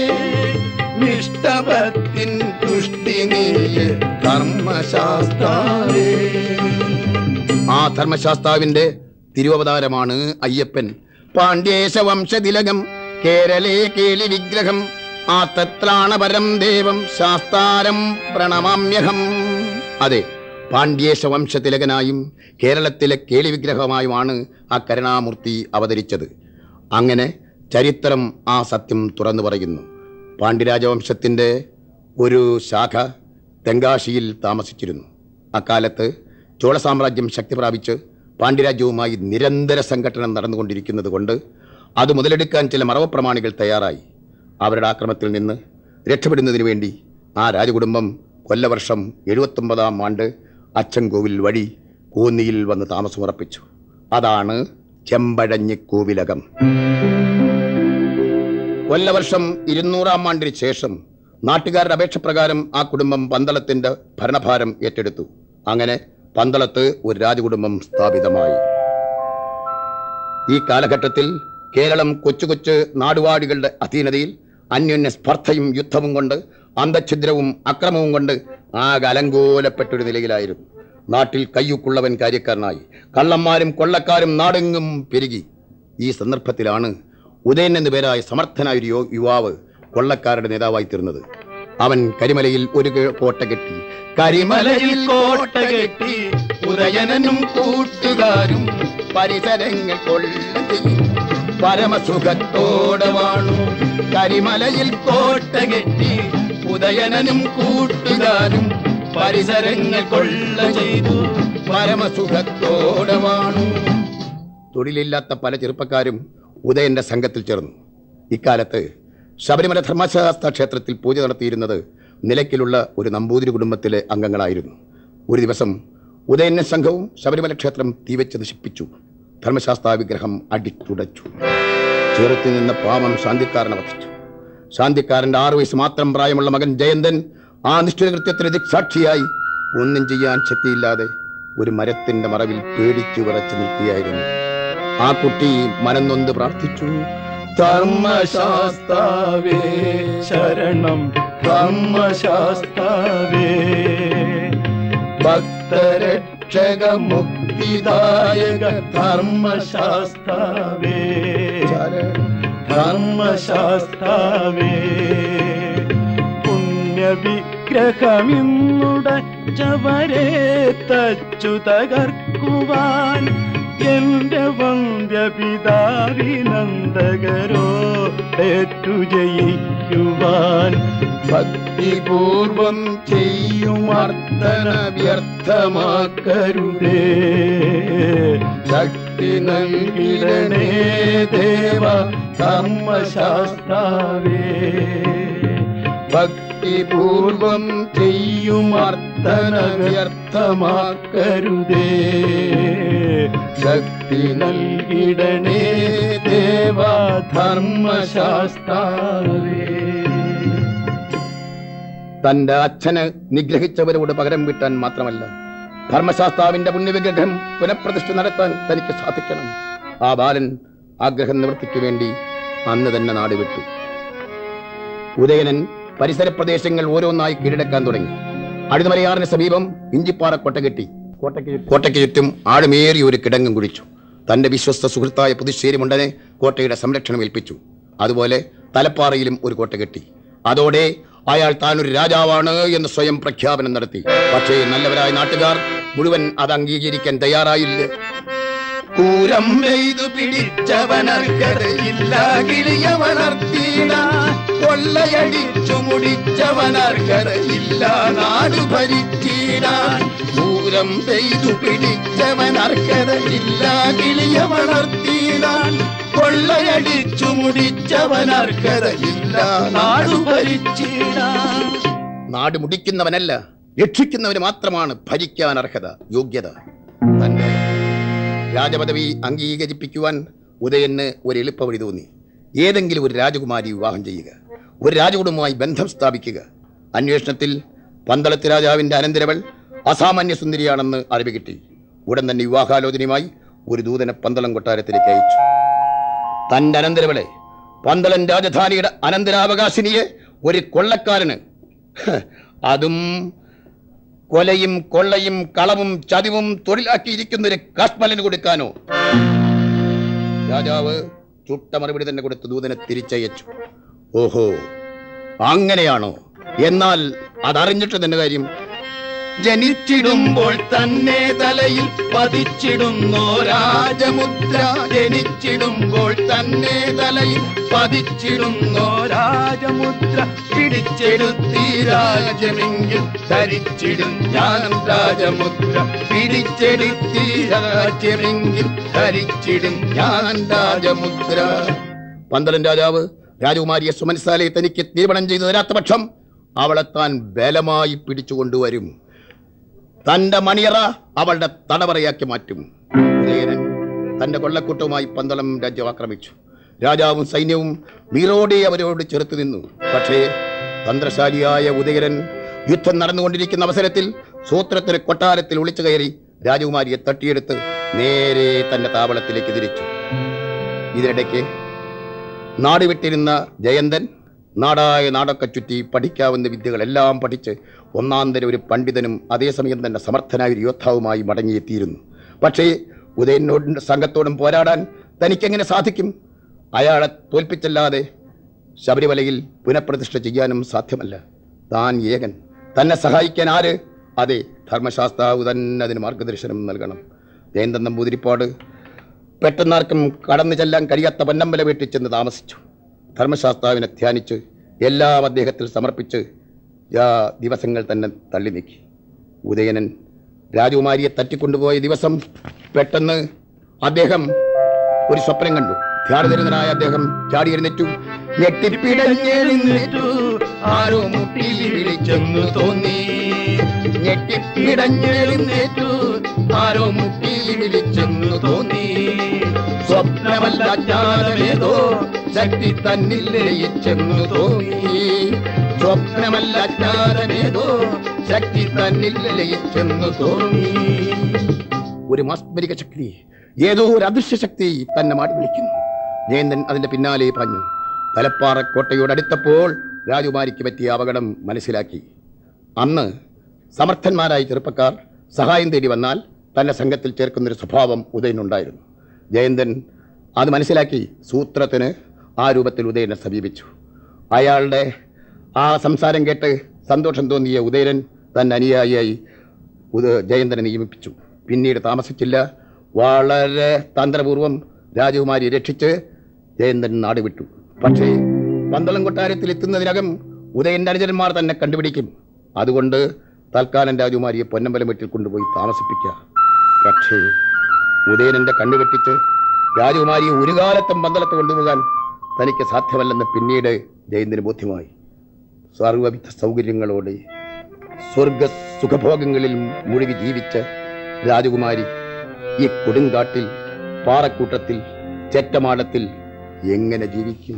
നിഷ്ടപത്തിൻ തുഷ്ടി നീയ ധർമ്മശാസ്താവേ ആ ധർമ്മശാസ്താവിന്റെ തിരുവവതാരമാണ് അയ്യപ്പൻ പാണ്ഡ്യേശ വംശതിലകം കേരളേ കേളി വിഗ്രഹം ആ തത്രാണപരം ദേവം ശാസ്താരം പ്രണമാമ്യഹം അതെ പാണ്ഡ്യേശ വംശതിലകനായും കേരളത്തിലെ കേളി വിഗ്രഹമായുമാണ് ആ കരുണാമൂർത്തി അവതരിച്ചത് അങ്ങനെ ചരിത്രം ആ സത്യം തുറന്നു പറയുന്നു പാണ്ഡ്യരാജവംശത്തിൻ്റെ ഒരു ശാഖ തെങ്കാശിയിൽ താമസിച്ചിരുന്നു അക്കാലത്ത് ചോള സാമ്രാജ്യം ശക്തി പ്രാപിച്ച് പാണ്ഡ്യരാജ്യവുമായി നിരന്തര സംഘടന നടന്നുകൊണ്ടിരിക്കുന്നത് കൊണ്ട് അത് മുതലെടുക്കാൻ ചില മറവ പ്രമാണികൾ തയ്യാറായി അവരുടെ ആക്രമത്തിൽ നിന്ന് രക്ഷപ്പെടുന്നതിന് വേണ്ടി ആ രാജകുടുംബം കൊല്ലവർഷം എഴുപത്തൊമ്പതാം ആണ്ട് അച്ചൻകോവിൽ വഴി കോന്നിയിൽ വന്ന് താമസമുറപ്പിച്ചു അതാണ് ചെമ്പഴഞ്ഞി കോവിലകം കൊല്ലവർഷം ഇരുന്നൂറാം ആണ്ടിന് ശേഷം നാട്ടുകാരുടെ അപേക്ഷ പ്രകാരം ആ കുടുംബം പന്തളത്തിന്റെ ഭരണഭാരം ഏറ്റെടുത്തു അങ്ങനെ പന്തളത്ത് ഒരു രാജകുടുംബം സ്ഥാപിതമായി ഈ കാലഘട്ടത്തിൽ കേരളം കൊച്ചു കൊച്ചു നാടുവാടികളുടെ അധീനതയിൽ അന്യോന്യ സ്പർദ്ധയും യുദ്ധവും കൊണ്ട് അന്തഛിദ്രവും അക്രമവും കൊണ്ട് ആകെ അലങ്കോലപ്പെട്ടൊരു നിലയിലായിരുന്നു നാട്ടിൽ കയ്യുക്കുള്ളവൻ കാര്യക്കാരനായി കള്ളന്മാരും കൊള്ളക്കാരും നാടെങ്ങും പെരുകി ഈ സന്ദർഭത്തിലാണ് ഉദയൻ എന്നു പേരായ സമർത്ഥനായ ഒരു യോ- യുവാവ് കൊള്ളക്കാരുടെ നേതാവായി തീർന്നത് അവൻ കരിമലയിൽ ഒരു കെ- കോട്ട കെട്ടി കരിമലയിൽ കോട്ട കെട്ടി ഉദയനനും കൂട്ടുകാരും പരിസരങ്ങൾ കൊള്ളത്തിൽ പരമസുഖത്തോടെ വാണു കരിമലയിൽ കോട്ട കെട്ടി ഉദയനനും കൂട്ടുകാരും പരിസരങ്ങൾ കൊള്ള ചെയ്തു പരമസുഖത്തോടെ വാണു തൊഴിലില്ലാത്ത പല ചെറുപ്പക്കാരും ഉദയന്റെ സംഘത്തിൽ ചേർന്നു ഇക്കാലത്ത് ശബരിമല ധർമ്മശാസ്ത്ര ക്ഷേത്രത്തിൽ പൂജ നടത്തിയിരുന്നത് നിലയ്ക്കലുള്ള ഒരു നമ്പൂതിരി കുടുംബത്തിലെ അംഗങ്ങളായിരുന്നു ഒരു ദിവസം ഉദയന്റെ സംഘവും ശബരിമല ക്ഷേത്രം തീവച്ച് നശിപ്പിച്ചു ധർമ്മശാസ്ത്ര വിഗ്രഹം അടിച്ചുടച്ചു ചേർത്തി നിന്ന പാവം ശാന്തിക്കാരനെ വധിച്ചു ശാന്തിക്കാരന്റെ ആറു വയസ്സ് മാത്രം പ്രായമുള്ള മകൻ ജയന്തൻ ആ നിഷ്ഠുര കൃത്യത്തിന് ദിക്സാക്ഷിയായി ഒന്നും ചെയ്യാൻ ശക്തിയില്ലാതെ ഒരു മരത്തിന്റെ മറവിൽ പേടിച്ചു വിറച്ചു നിൽക്കുകയായിരുന്നു ആ കുട്ടി മനംനൊന്ത് പ്രാർത്ഥിച്ചു ധർമ്മശാസ്താവേ ശരണം ധർമ്മശാസ്താവേ ഭക്തരക്ഷക മുക്തിദായക ധർമ്മശാസ്താവേ ധർമ്മശാസ്താവേ പുണ്യവിഗ്രഹമിന്നുടച്ചവരെ തച്ചു തകർക്കുവാൻ എന്റെ വന്ധ്യപിതാവിനന്ദകരോ ഏറ്റു ജയിക്കുവാൻ ഭക്തിപൂർവം ചെയ്യുമർദ്ദന വ്യർത്ഥമാക്കരുതേ ശക്തി നൽകിടണേ ദേവ ധർമ്മശാസ്താവേ ഭക്തിപൂർവം ചെയ്യുമർദ്ദന വ്യർത്ഥമാക്കരുതേ ശക്തി നൽകിടണേ ദേവ ധർമ്മശാസ്താവേ തന്റെ അച്ഛന് നിഗ്രഹിച്ചവരോട് പകരം വീട്ടാൻ മാത്രമല്ല ധർമ്മശാസ്താവിന്റെ പുണ്യവിഗ്രഹം പുനഃപ്രതിഷ്ഠ നടത്താൻ തനിക്ക് സാധിക്കണം ആ ബാലൻ ആഗ്രഹം നിവൃത്തിക്ക് വേണ്ടി അന്ന് തന്നെ നാട് വിട്ടു ഉദയനൻ പരിസര പ്രദേശങ്ങൾ ഓരോന്നായി കീഴടക്കാൻ തുടങ്ങി അഴുതമലയാറിന് സമീപം ഇഞ്ചിപ്പാറ കോട്ട കെട്ടി കോട്ടയ്ക്ക് കോട്ടയ്ക്ക് ചുറ്റും ആഴമേറിയ ഒരു കിടങ്ങും കുഴിച്ചു തന്റെ വിശ്വസ്ത സുഹൃത്തായ പുതുശ്ശേരി മുണ്ടനെ കോട്ടയുടെ സംരക്ഷണം ഏൽപ്പിച്ചു അതുപോലെ തലപ്പാറയിലും ഒരു കോട്ട കെട്ടി അതോടെ അയാൾ താൻ ഒരു രാജാവാണ് എന്ന് സ്വയം പ്രഖ്യാപനം നടത്തി പക്ഷേ നല്ലവരായ നാട്ടുകാർ മുഴുവൻ അത് അംഗീകരിക്കാൻ തയ്യാറായില്ല കൂരം പെയ്തു പിടിച്ചവനർക്കരയില്ല കിളിയവനർത്തീന കൊള്ളയടിച്ചു മുടിച്ചവനർക്കരയില്ല നാടു ഭരിച്ചീടാൻ പൂരം പെയ്തു പിടിച്ചവനർക്കരയില്ല കിളിയവനർത്തീനാൻ കൊള്ളയടിച്ചു മുടിച്ചവനർക്കരയില്ല നാടു ഭരിച്ചീടാൻ നാട് മുടിക്കുന്നവനല്ല രക്ഷിക്കുന്നവന് മാത്രമാണ് ഭരിക്കാൻ അർഹത യോഗ്യത തന്റെ രാജപദവി അംഗീകരിപ്പിക്കുവാൻ ഉദയന് ഒരു എളുപ്പവഴി തോന്നി ഏതെങ്കിലും ഒരു രാജകുമാരി വിവാഹം ചെയ്യുക ഒരു രാജകുടുംബവുമായി ബന്ധം സ്ഥാപിക്കുക അന്വേഷണത്തിൽ പന്തളത്ത് രാജാവിന്റെ അനന്തരവൾ അസാമാന്യ സുന്ദരിയാണെന്ന് അറിവ് കിട്ടി ഉടൻ തന്നെ വിവാഹാലോചനയുമായി ഒരു ദൂതനെ പന്തളം കൊട്ടാരത്തിലേക്ക് അയച്ചു തന്റെ അനന്തരവളെ പന്തളൻ രാജധാനിയുടെ അനന്തരാവകാശിനിയെ ഒരു കൊള്ളക്കാരന് ഹ്, അതും കൊലയും കൊള്ളയും കളവും ചതിവും തൊഴിലാക്കിയിരിക്കുന്ന ഒരു കാശ്മലന് കൊടുക്കാനോ രാജാവ് ചുട്ട മറുപടി തന്നെ കൊടുത്ത് ദൂതനെ തിരിച്ചയച്ചു ഓഹോ അങ്ങനെയാണോ എന്നാൽ അതറിഞ്ഞിട്ട് തന്നെ കാര്യം ജനിച്ചിടുമ്പോൾ തന്നെ തലയിൽ പതിച്ചിടുന്നോ രാജമുദ്ര ജനിച്ചിടുമ്പോൾ തന്നെ തലയിൽ പതിച്ചിടുന്നോ രാജമുദ്ര പിടിച്ചെടുത്തി രാജ്യമെങ്കിൽ ധരിച്ചിടും ഞാൻ രാജമുദ്ര പിടിച്ചെടുത്തി രാജ്യമെങ്കിൽ ധരിച്ചിടും ഞാൻ രാജമുദ്ര പന്തളൻ രാജാവ് രാജകുമാരിയെ സുമൻസാലയെ തനിക്ക് നിയമനം ചെയ്തു തരാത്ത പക്ഷം അവളെ താൻ ബലമായി പിടിച്ചുകൊണ്ടുവരും തന്റെ മണിയറ അവളുടെ തടവറയാക്കി മാറ്റും ഉദയനൻ തന്റെ കൊള്ളക്കൂട്ടവുമായി പന്തളം രാജ്യം ആക്രമിച്ചു രാജാവും സൈന്യവും വീറോടെ അവരോട് ചെറുത്തു നിന്നു പക്ഷേ തന്ത്രശാലിയായ ഉദയനൻ യുദ്ധം നടന്നുകൊണ്ടിരിക്കുന്ന അവസരത്തിൽ സൂത്രത്തിന് കൊട്ടാരത്തിൽ ഒളിച്ചു കയറി രാജകുമാരിയെ തട്ടിയെടുത്ത് നേരെ തന്റെ താവളത്തിലേക്ക് തിരിച്ചു ഇതിനിടയ്ക്ക് നാട് വിട്ടിരുന്ന ജയന്തൻ നാടായ നാടൊക്കെ ചുറ്റി പഠിക്കാവുന്ന വിദ്യകളെല്ലാം പഠിച്ച് ഒന്നാന്തര ഒരു പണ്ഡിതനും അതേസമയം തന്നെ സമർത്ഥനായ ഒരു യോദ്ധാവുമായി മടങ്ങിയെത്തിയിരുന്നു പക്ഷേ ഉദയനോടും സംഘത്തോടും പോരാടാൻ തനിക്കെങ്ങനെ സാധിക്കും അയാളെ തോൽപ്പിച്ചല്ലാതെ ശബരിമലയിൽ പുനഃപ്രതിഷ്ഠ ചെയ്യാനും സാധ്യമല്ല താൻ ഏകൻ തന്നെ സഹായിക്കാൻ ആര് അതെ ധർമ്മശാസ്താവ് തന്നെ അതിന് മാർഗദർശനം നൽകണം ജയന്തൻ നമ്പൂതിരിപ്പാട് പെട്ടെന്നാർക്കും കടന്നു ചെല്ലാൻ കഴിയാത്ത പൊന്നമ്പല വീട്ടിൽ ചെന്ന് താമസിച്ചു ധർമ്മശാസ്താവിനെ ധ്യാനിച്ച് എല്ലാം അദ്ദേഹത്തിൽ സമർപ്പിച്ച് ആ ദിവസങ്ങൾ തന്നെ തള്ളി നീക്കി ഉദയനൻ രാജകുമാരിയെ തട്ടിക്കൊണ്ടുപോയ ദിവസം പെട്ടെന്ന് അദ്ദേഹം ഒരു സ്വപ്നം കണ്ടു ധ്യാനതരുന്നനായ അദ്ദേഹം ചാടി എഴുന്നേറ്റു ഞെട്ടിപ്പിടഞ്ഞെഴുന്നേറ്റു ആരോ മുട്ടി വിളിച്ചെന്നു തോന്നി ഞെട്ടിപ്പിടഞ്ഞെഴുന്നേറ്റു ആരോ മുട്ടി വിളിച്ചെന്നു തോന്നി സ്വപ്നമല്ല ജ്ഞാനമേതോ ശക്തി തന്നിൽ ലയിച്ചെന്നു തോന്നി സ്വപ്നമല്ല ജ്ഞാനമേതോ ശക്തി തന്നിൽ ലയിച്ചെന്നു തോന്നി ഒരു മാസ്മരിക ശക്തി ഏതോ ഒരു അദൃശ്യ ശക്തി തന്നെ മാടി വിളിക്കുന്നു ജയന്തൻ അതിന്റെ പിന്നാലെ പാഞ്ഞു തലപ്പാറ കോട്ടയോടടുത്തപ്പോൾ രാജകുമാരിക്ക് പറ്റിയ അപകടം മനസ്സിലാക്കി അന്ന് സമർത്ഥന്മാരായ ചെറുപ്പക്കാർ സഹായം തേടി വന്നാൽ തന്നെ സംഘത്തിൽ ചേർക്കുന്നൊരു സ്വഭാവം ഉദയനുണ്ടായിരുന്നു ജയന്തൻ അത് മനസ്സിലാക്കി സൂത്രത്തിന് ആ രൂപത്തിൽ ഉദയനെ സമീപിച്ചു അയാളുടെ ആ സംസാരം കേട്ട് സന്തോഷം തോന്നിയ ഉദയനൻ തന്റെ അനുയായിയായി ഉദ ജയന്തനെ നിയമിപ്പിച്ചു പിന്നീട് താമസിച്ചില്ല വളരെ തന്ത്രപൂർവം രാജകുമാരി രക്ഷിച്ച് ജയന്തൻ നാട് വിട്ടു പക്ഷേ പന്തളം കൊട്ടാരത്തിൽ എത്തുന്നതിനകം ഉദയന്റെ അനുജന്മാർ തന്നെ കണ്ടുപിടിക്കും അതുകൊണ്ട് തൽക്കാലം രാജകുമാരിയെ പൊന്നമ്പലം വീട്ടിൽ കൊണ്ടുപോയി താമസിപ്പിക്കുക പക്ഷേ ഉദയനന്റെ കണ്ണു വെട്ടിച്ച് രാജകുമാരിയെ ഒരു കാലത്തും പന്തളത്ത് കൊണ്ടുപോകാൻ തനിക്ക് സാധ്യമല്ലെന്ന് പിന്നീട് ജയന്തന് ബോധ്യമായി സർവവിധ സൗകര്യങ്ങളോടെ സ്വർഗ സുഖഭോഗങ്ങളിൽ മുഴുകി ജീവിച്ച രാജകുമാരി ഈ കൊടുങ്കാട്ടിൽ പാറക്കൂട്ടത്തിൽ ചെറ്റമാടത്തിൽ എങ്ങനെ ജീവിക്കും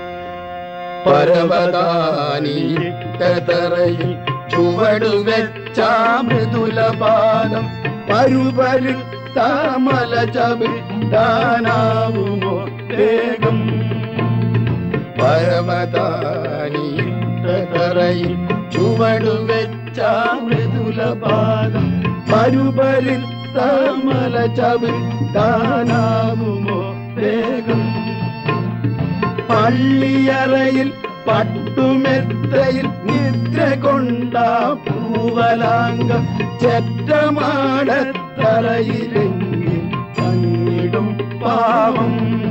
പരവതാനിട്ടതറയിൽ ചുവടുവെച്ച മൃദുലപാദം പരുപരിൽ താമല ചവിട്ടാനാവുമോ വേഗം പരവതാനിട്ടതറയിൽ ചുവടുവെച്ച മൃദുലപാദം പരുപരിൽ താമല ചവിട്ടാനാവുമോ വേഗം പള്ളിയറയിൽ പട്ടുമെത്തയിൽ നിദ്ര കൊണ്ട പൂവലാംഗം ചെറ്റമാടത്തറയിലെങ്കിൽ തങ്ങിടും പാവം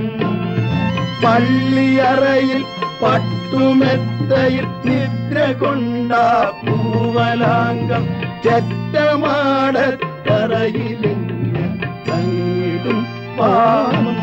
പള്ളിയറയിൽ പട്ടുമെത്തയിൽ നിദ്ര കൊണ്ട പൂവലാംഗം ചെറ്റമാടത്തറയിലെങ്കിൽ തങ്ങിടും പാവം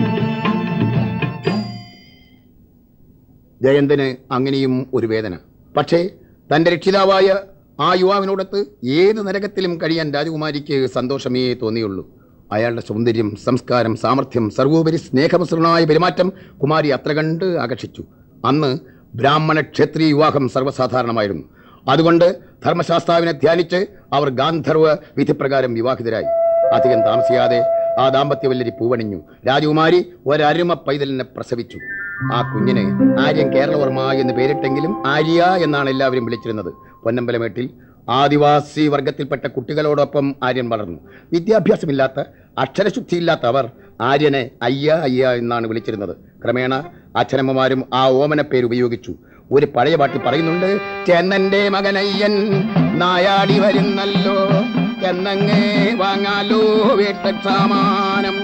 ജയന്തന് അങ്ങനെയും ഒരു വേദന പക്ഷേ തന്റെ രക്ഷിതാവായ ആ യുവാവിനോടൊത്ത് ഏത് നരകത്തിലും കഴിയാൻ രാജകുമാരിക്ക് സന്തോഷമേ തോന്നിയുള്ളൂ അയാളുടെ സൗന്ദര്യം സംസ്കാരം സാമർഥ്യം സർവോപരി സ്നേഹമിശ്രണമായ പെരുമാറ്റം കുമാരി അത്ര കണ്ട് ആകർഷിച്ചു അന്ന് ബ്രാഹ്മണ ക്ഷത്രിയ വിവാഹം സർവ്വസാധാരണമായിരുന്നു അതുകൊണ്ട് ധർമ്മശാസ്താവിനെ ധ്യാനിച്ച് അവർ ഗാന്ധർവ വിധിപ്രകാരം വിവാഹിതരായി അധികം താമസിയാതെ ആ ദാമ്പത്യവല്ലരി പൂവണിഞ്ഞു രാജകുമാരി ഒരരുമ പൈതലിനെ പ്രസവിച്ചു ആ കുഞ്ഞിന് ആര്യൻ കേരളവർമ്മ എന്ന് പേരിട്ടെങ്കിലും ആര്യ എന്നാണ് എല്ലാവരും വിളിച്ചിരുന്നത് പൊന്നമ്പലമേട്ടിൽ ആദിവാസി വർഗത്തിൽപ്പെട്ട കുട്ടികളോടൊപ്പം ആര്യൻ വളർന്നു വിദ്യാഭ്യാസമില്ലാത്ത അക്ഷരശുദ്ധിയില്ലാത്ത അവർ ആര്യനെ അയ്യ അയ്യ എന്നാണ് വിളിച്ചിരുന്നത് ക്രമേണ അച്ഛനമ്മമാരും ആ ഓമന പേര് ഉപയോഗിച്ചു ഒരു പഴയ പാട്ടി പറയുന്നുണ്ട് ചെന്നന്റെ മകനയ്യൻ നായാടി വരുന്നല്ലോ ചെന്നങ്ങേ വാങ്ങാലോ വീട്ട സാമാനം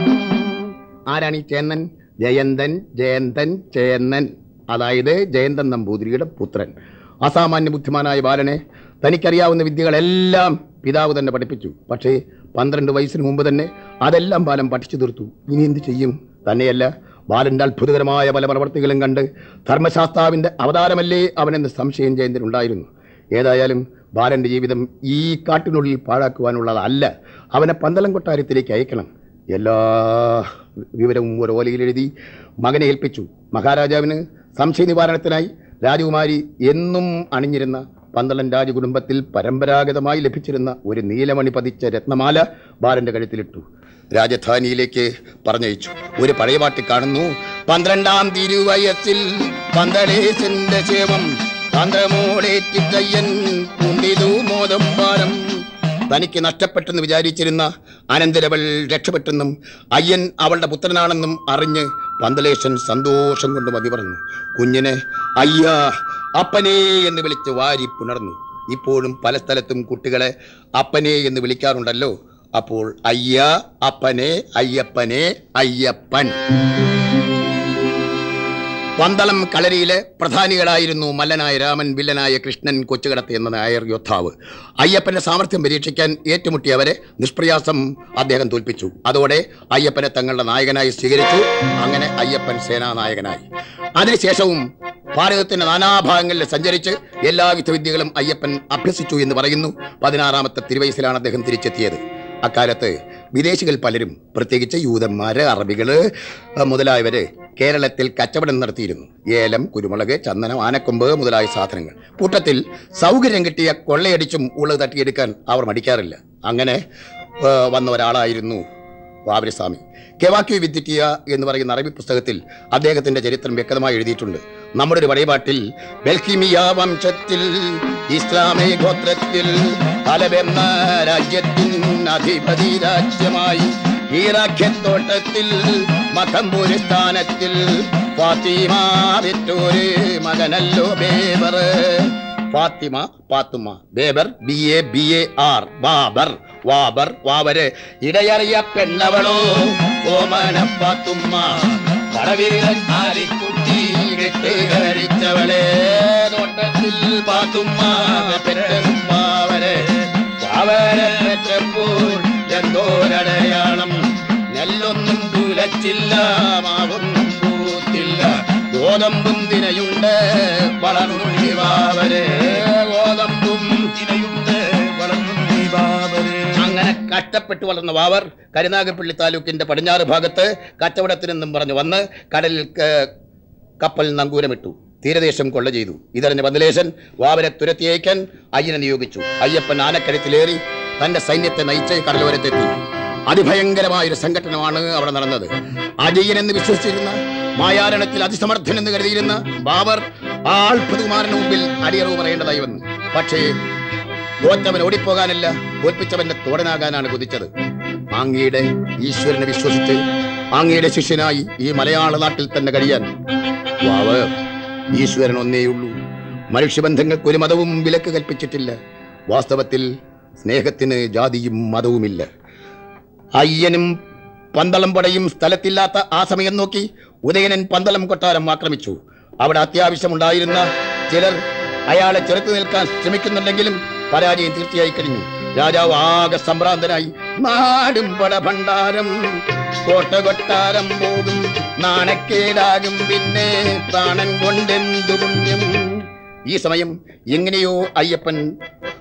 ആരാണ് ഈ ചേന്നൻ ജയന്തൻ ജയന്തൻ ചേന്നൻ അതായത് ജയന്തൻ നമ്പൂതിരിയുടെ പുത്രൻ അസാമാന്യ ബുദ്ധിമാനായ ബാലനെ തനിക്കറിയാവുന്ന വിദ്യകളെല്ലാം പിതാവ് തന്നെ പഠിപ്പിച്ചു പക്ഷേ പന്ത്രണ്ട് വയസ്സിന് മുമ്പ് തന്നെ അതെല്ലാം ബാലൻ പഠിച്ചു തീർത്തു ഇനി എന്ത് ചെയ്യും തന്നെയല്ല ബാലന്റെ അത്ഭുതകരമായ പല പ്രവർത്തികളും കണ്ട് ധർമ്മശാസ്താവിന്റെ അവതാരമല്ലേ അവനെന്ന് സംശയം ജയന്തനുണ്ടായിരുന്നു ഏതായാലും ബാലന്റെ ജീവിതം ഈ കാട്ടിനുള്ളിൽ പാഴാക്കുവാനുള്ളതല്ല അവനെ പന്തളം കൊട്ടാരത്തിലേക്ക് അയക്കണം എല്ലാ വിവരവും ഒരു ഓലയിൽ എഴുതി മകനെ ഏൽപ്പിച്ചു മഹാരാജാവിന് സംശയ നിവാരണത്തിനായി രാജകുമാരി എന്നും അണിഞ്ഞിരുന്ന പന്തളൻ രാജകുടുംബത്തിൽ പരമ്പരാഗതമായി ലഭിച്ചിരുന്ന ഒരു നീലമണി പതിച്ച രത്നമാല ബാലന്റെ കഴുത്തിലിട്ടു രാജധാനിയിലേക്ക് പറഞ്ഞയച്ചു ഒരു പഴയ പാട്ട് കാണുന്നു പന്ത്രണ്ടാം തിരുവയസ്സിൽ പന്തളേശന്റെ ശേവം തന്ത്രമോടേറ്റിത്തയ്യൻ പൂണ്ടിതു മോദം പാരം തനിക്ക് നഷ്ടപ്പെട്ടെന്ന് വിചാരിച്ചിരുന്ന അനന്തരവൾ രക്ഷപ്പെട്ടെന്നും അയ്യൻ അവളുടെ പുത്രനാണെന്നും അറിഞ്ഞ് പന്തലേശൻ സന്തോഷം കൊണ്ട് മതി പറഞ്ഞു കുഞ്ഞിനെ അയ്യ അപ്പനെ എന്ന് വിളിച്ച് വാരി പുണർന്നു ഇപ്പോഴും പല സ്ഥലത്തും കുട്ടികളെ അപ്പനെ എന്ന് വിളിക്കാറുണ്ടല്ലോ അപ്പോൾ അയ്യ അപ്പനെ അയ്യപ്പനെ അയ്യപ്പൻ പന്തളം കളരിയിലെ പ്രധാനികളായിരുന്നു മല്ലനായ രാമൻ വില്ലനായ കൃഷ്ണൻ കൊച്ചുകടത്ത് എന്ന നായർ യോദ്ധാവ് അയ്യപ്പന്റെ സാമർഥ്യം പരീക്ഷിക്കാൻ ഏറ്റുമുട്ടിയവരെ നിഷ്പ്രയാസം അദ്ദേഹം തോൽപ്പിച്ചു അതോടെ അയ്യപ്പനെ തങ്ങളുടെ നായകനായി സ്വീകരിച്ചു അങ്ങനെ അയ്യപ്പൻ സേനാനായകനായി അതിനുശേഷവും ഭാരതത്തിന്റെ നാനാഭാഗങ്ങളിൽ സഞ്ചരിച്ച് എല്ലാവിധ വിദ്യകളും അയ്യപ്പൻ അഭ്യസിച്ചു എന്ന് പറയുന്നു പതിനാറാമത്തെ തിരുവയസ്സിലാണ് അദ്ദേഹം തിരിച്ചെത്തിയത് അക്കാലത്ത് വിദേശികൾ പലരും പ്രത്യേകിച്ച് യൂതന്മാര് അറബികള് അഹ് മുതലായവര് കേരളത്തിൽ കച്ചവടം നടത്തിയിരുന്നു ഏലം കുരുമുളക് ചന്ദനം ആനക്കൊമ്പ് മുതലായ സാധനങ്ങൾ കൂട്ടത്തിൽ സൗകര്യം കിട്ടിയ കൊള്ളയടിച്ചും ഉള്ളത് തട്ടിയെടുക്കാൻ അവർ മടിക്കാറില്ല അങ്ങനെ ആ, വന്ന ഒരാളായിരുന്നു വാവരസ്വാമി കെവാക്യു വിദ്യറ്റിയ എന്ന് പറയുന്ന അറബി പുസ്തകത്തിൽ അദ്ദേഹത്തിന്റെ ചരിത്രം വ്യക്തമായി എഴുതിയിട്ടുണ്ട് നമ്മുടെ ഒരു പടയപാട്ടിൽ ബൽക്കിമിയ വംശത്തിൽ ഇസ്ലാമേ ഗോത്രത്തിൽ അലബെന്ന രാജ്യത്തിൻ അധിപതി രാജ്യമായി ഈറാഖ്യത്തോട്ടത്തിൽ മഖമ്പൂര് സ്ഥാനത്തിൽ ഫാത്തിമ വിറ്റൂര് മകനല്ലോ Babar Fathima Pathumma Babar B A B A R Babar Vabar Vavar ഇടയറിയ പെണ്ണവളോ ഓമന പാത്തുമ്മ കടവിരൻ ആലിക്കുട്ടി കെട്ടുകരിച്ചവളെ തോട്ടത്തിൽ പാത്തുമ്മ പെറ്റതും പാവരെ പാവരെ പെറ്റപ്പോൾ എന്തോരടയാളം നെല്ലൊന്നും തുലച്ചില്ല മാവൊന്നും പൂത്തില്ല ഗോതമ്പും തിനയുണ്ട് വളർന്നുണ്ണി വാവരെ ഗോതമ്പും തിനയുണ്ട് വളർന്നുണ്ണി വാവരെ അങ്ങനെ കഷ്ടപ്പെട്ട് വളർന്ന വാവർ കരുനാഗപ്പള്ളി താലൂക്കിന്റെ പടിഞ്ഞാറ് ഭാഗത്ത് കച്ചവടത്തിനെന്നും പറഞ്ഞു വന്ന് കടലിൽ ക- കപ്പൽ നങ്കൂരമിട്ടു തീരദേശം കൊള്ള ചെയ്തു ഇതറിഞ്ഞ പന്തലേശൻ വാവരെ തുരത്തിയയക്കാൻ അയ്യനെ നിയോഗിച്ചു അയ്യപ്പൻ ആനക്കരത്തിലേറി തന്റെ സൈന്യത്തെ നയിച്ച് കടലോരത്തെത്തി അതിഭയങ്കരമായ ഒരു സംഘടനമാണ് അവിടെ നടന്നത് അജയൻ എന്ന് വിശ്വസിച്ചിരുന്ന മായാരണത്തിൽ അതിസമർത്ഥൻ എന്ന് കരുതിയിരുന്ന ബാബർ ആ അത്ഭുതകുമാരന് മുമ്പിൽ അടിയറവ് പറയേണ്ടതായി വന്നു പക്ഷേ തോറ്റവൻ ഓടിപ്പോകാനല്ല തോൽപ്പിച്ചവന്റെ തോടനാകാനാണ് കുതിച്ചത് ആങ്ങിയുടെ ഈശ്വരനെ വിശ്വസിച്ച് ആങ്ങിയുടെ ശിഷ്യനായി ഈ മലയാള നാട്ടിൽ തന്നെ കഴിയാൻ വാവ് ഈശ്വരൻ ഒന്നേയുള്ളൂ മനുഷ്യബന്ധങ്ങൾക്ക് ഒരു മതവും വിലക്ക് കൽപ്പിച്ചിട്ടില്ല വാസ്തവത്തിൽ സ്നേഹത്തിന് ജാതിയും മതവുമില്ല അയ്യനും പന്തളം പടയും സ്ഥലത്തില്ലാത്ത ആ സമയം നോക്കി ഉദയനൻ പന്തളം കൊട്ടാരം ആക്രമിച്ചു അവിടെ അത്യാവശ്യമുണ്ടായിരുന്ന ചിലർ അയാളെ ചെറുത്തു നിൽക്കാൻ ശ്രമിക്കുന്നുണ്ടെങ്കിലും പരാജയം തീർച്ചയായി കഴിഞ്ഞു രാജാവ് ആകെ സംഭ്രാന്തനായി നാടും പട ഭണ്ഡാരം കോട്ട കൊട്ടാരം പോകും നാണക്കേടാകും പിന്നെ പ്രാണൻ കൊണ്ടെന്തു പുണ്യം ഈ സമയം എങ്ങനെയോ അയ്യപ്പൻ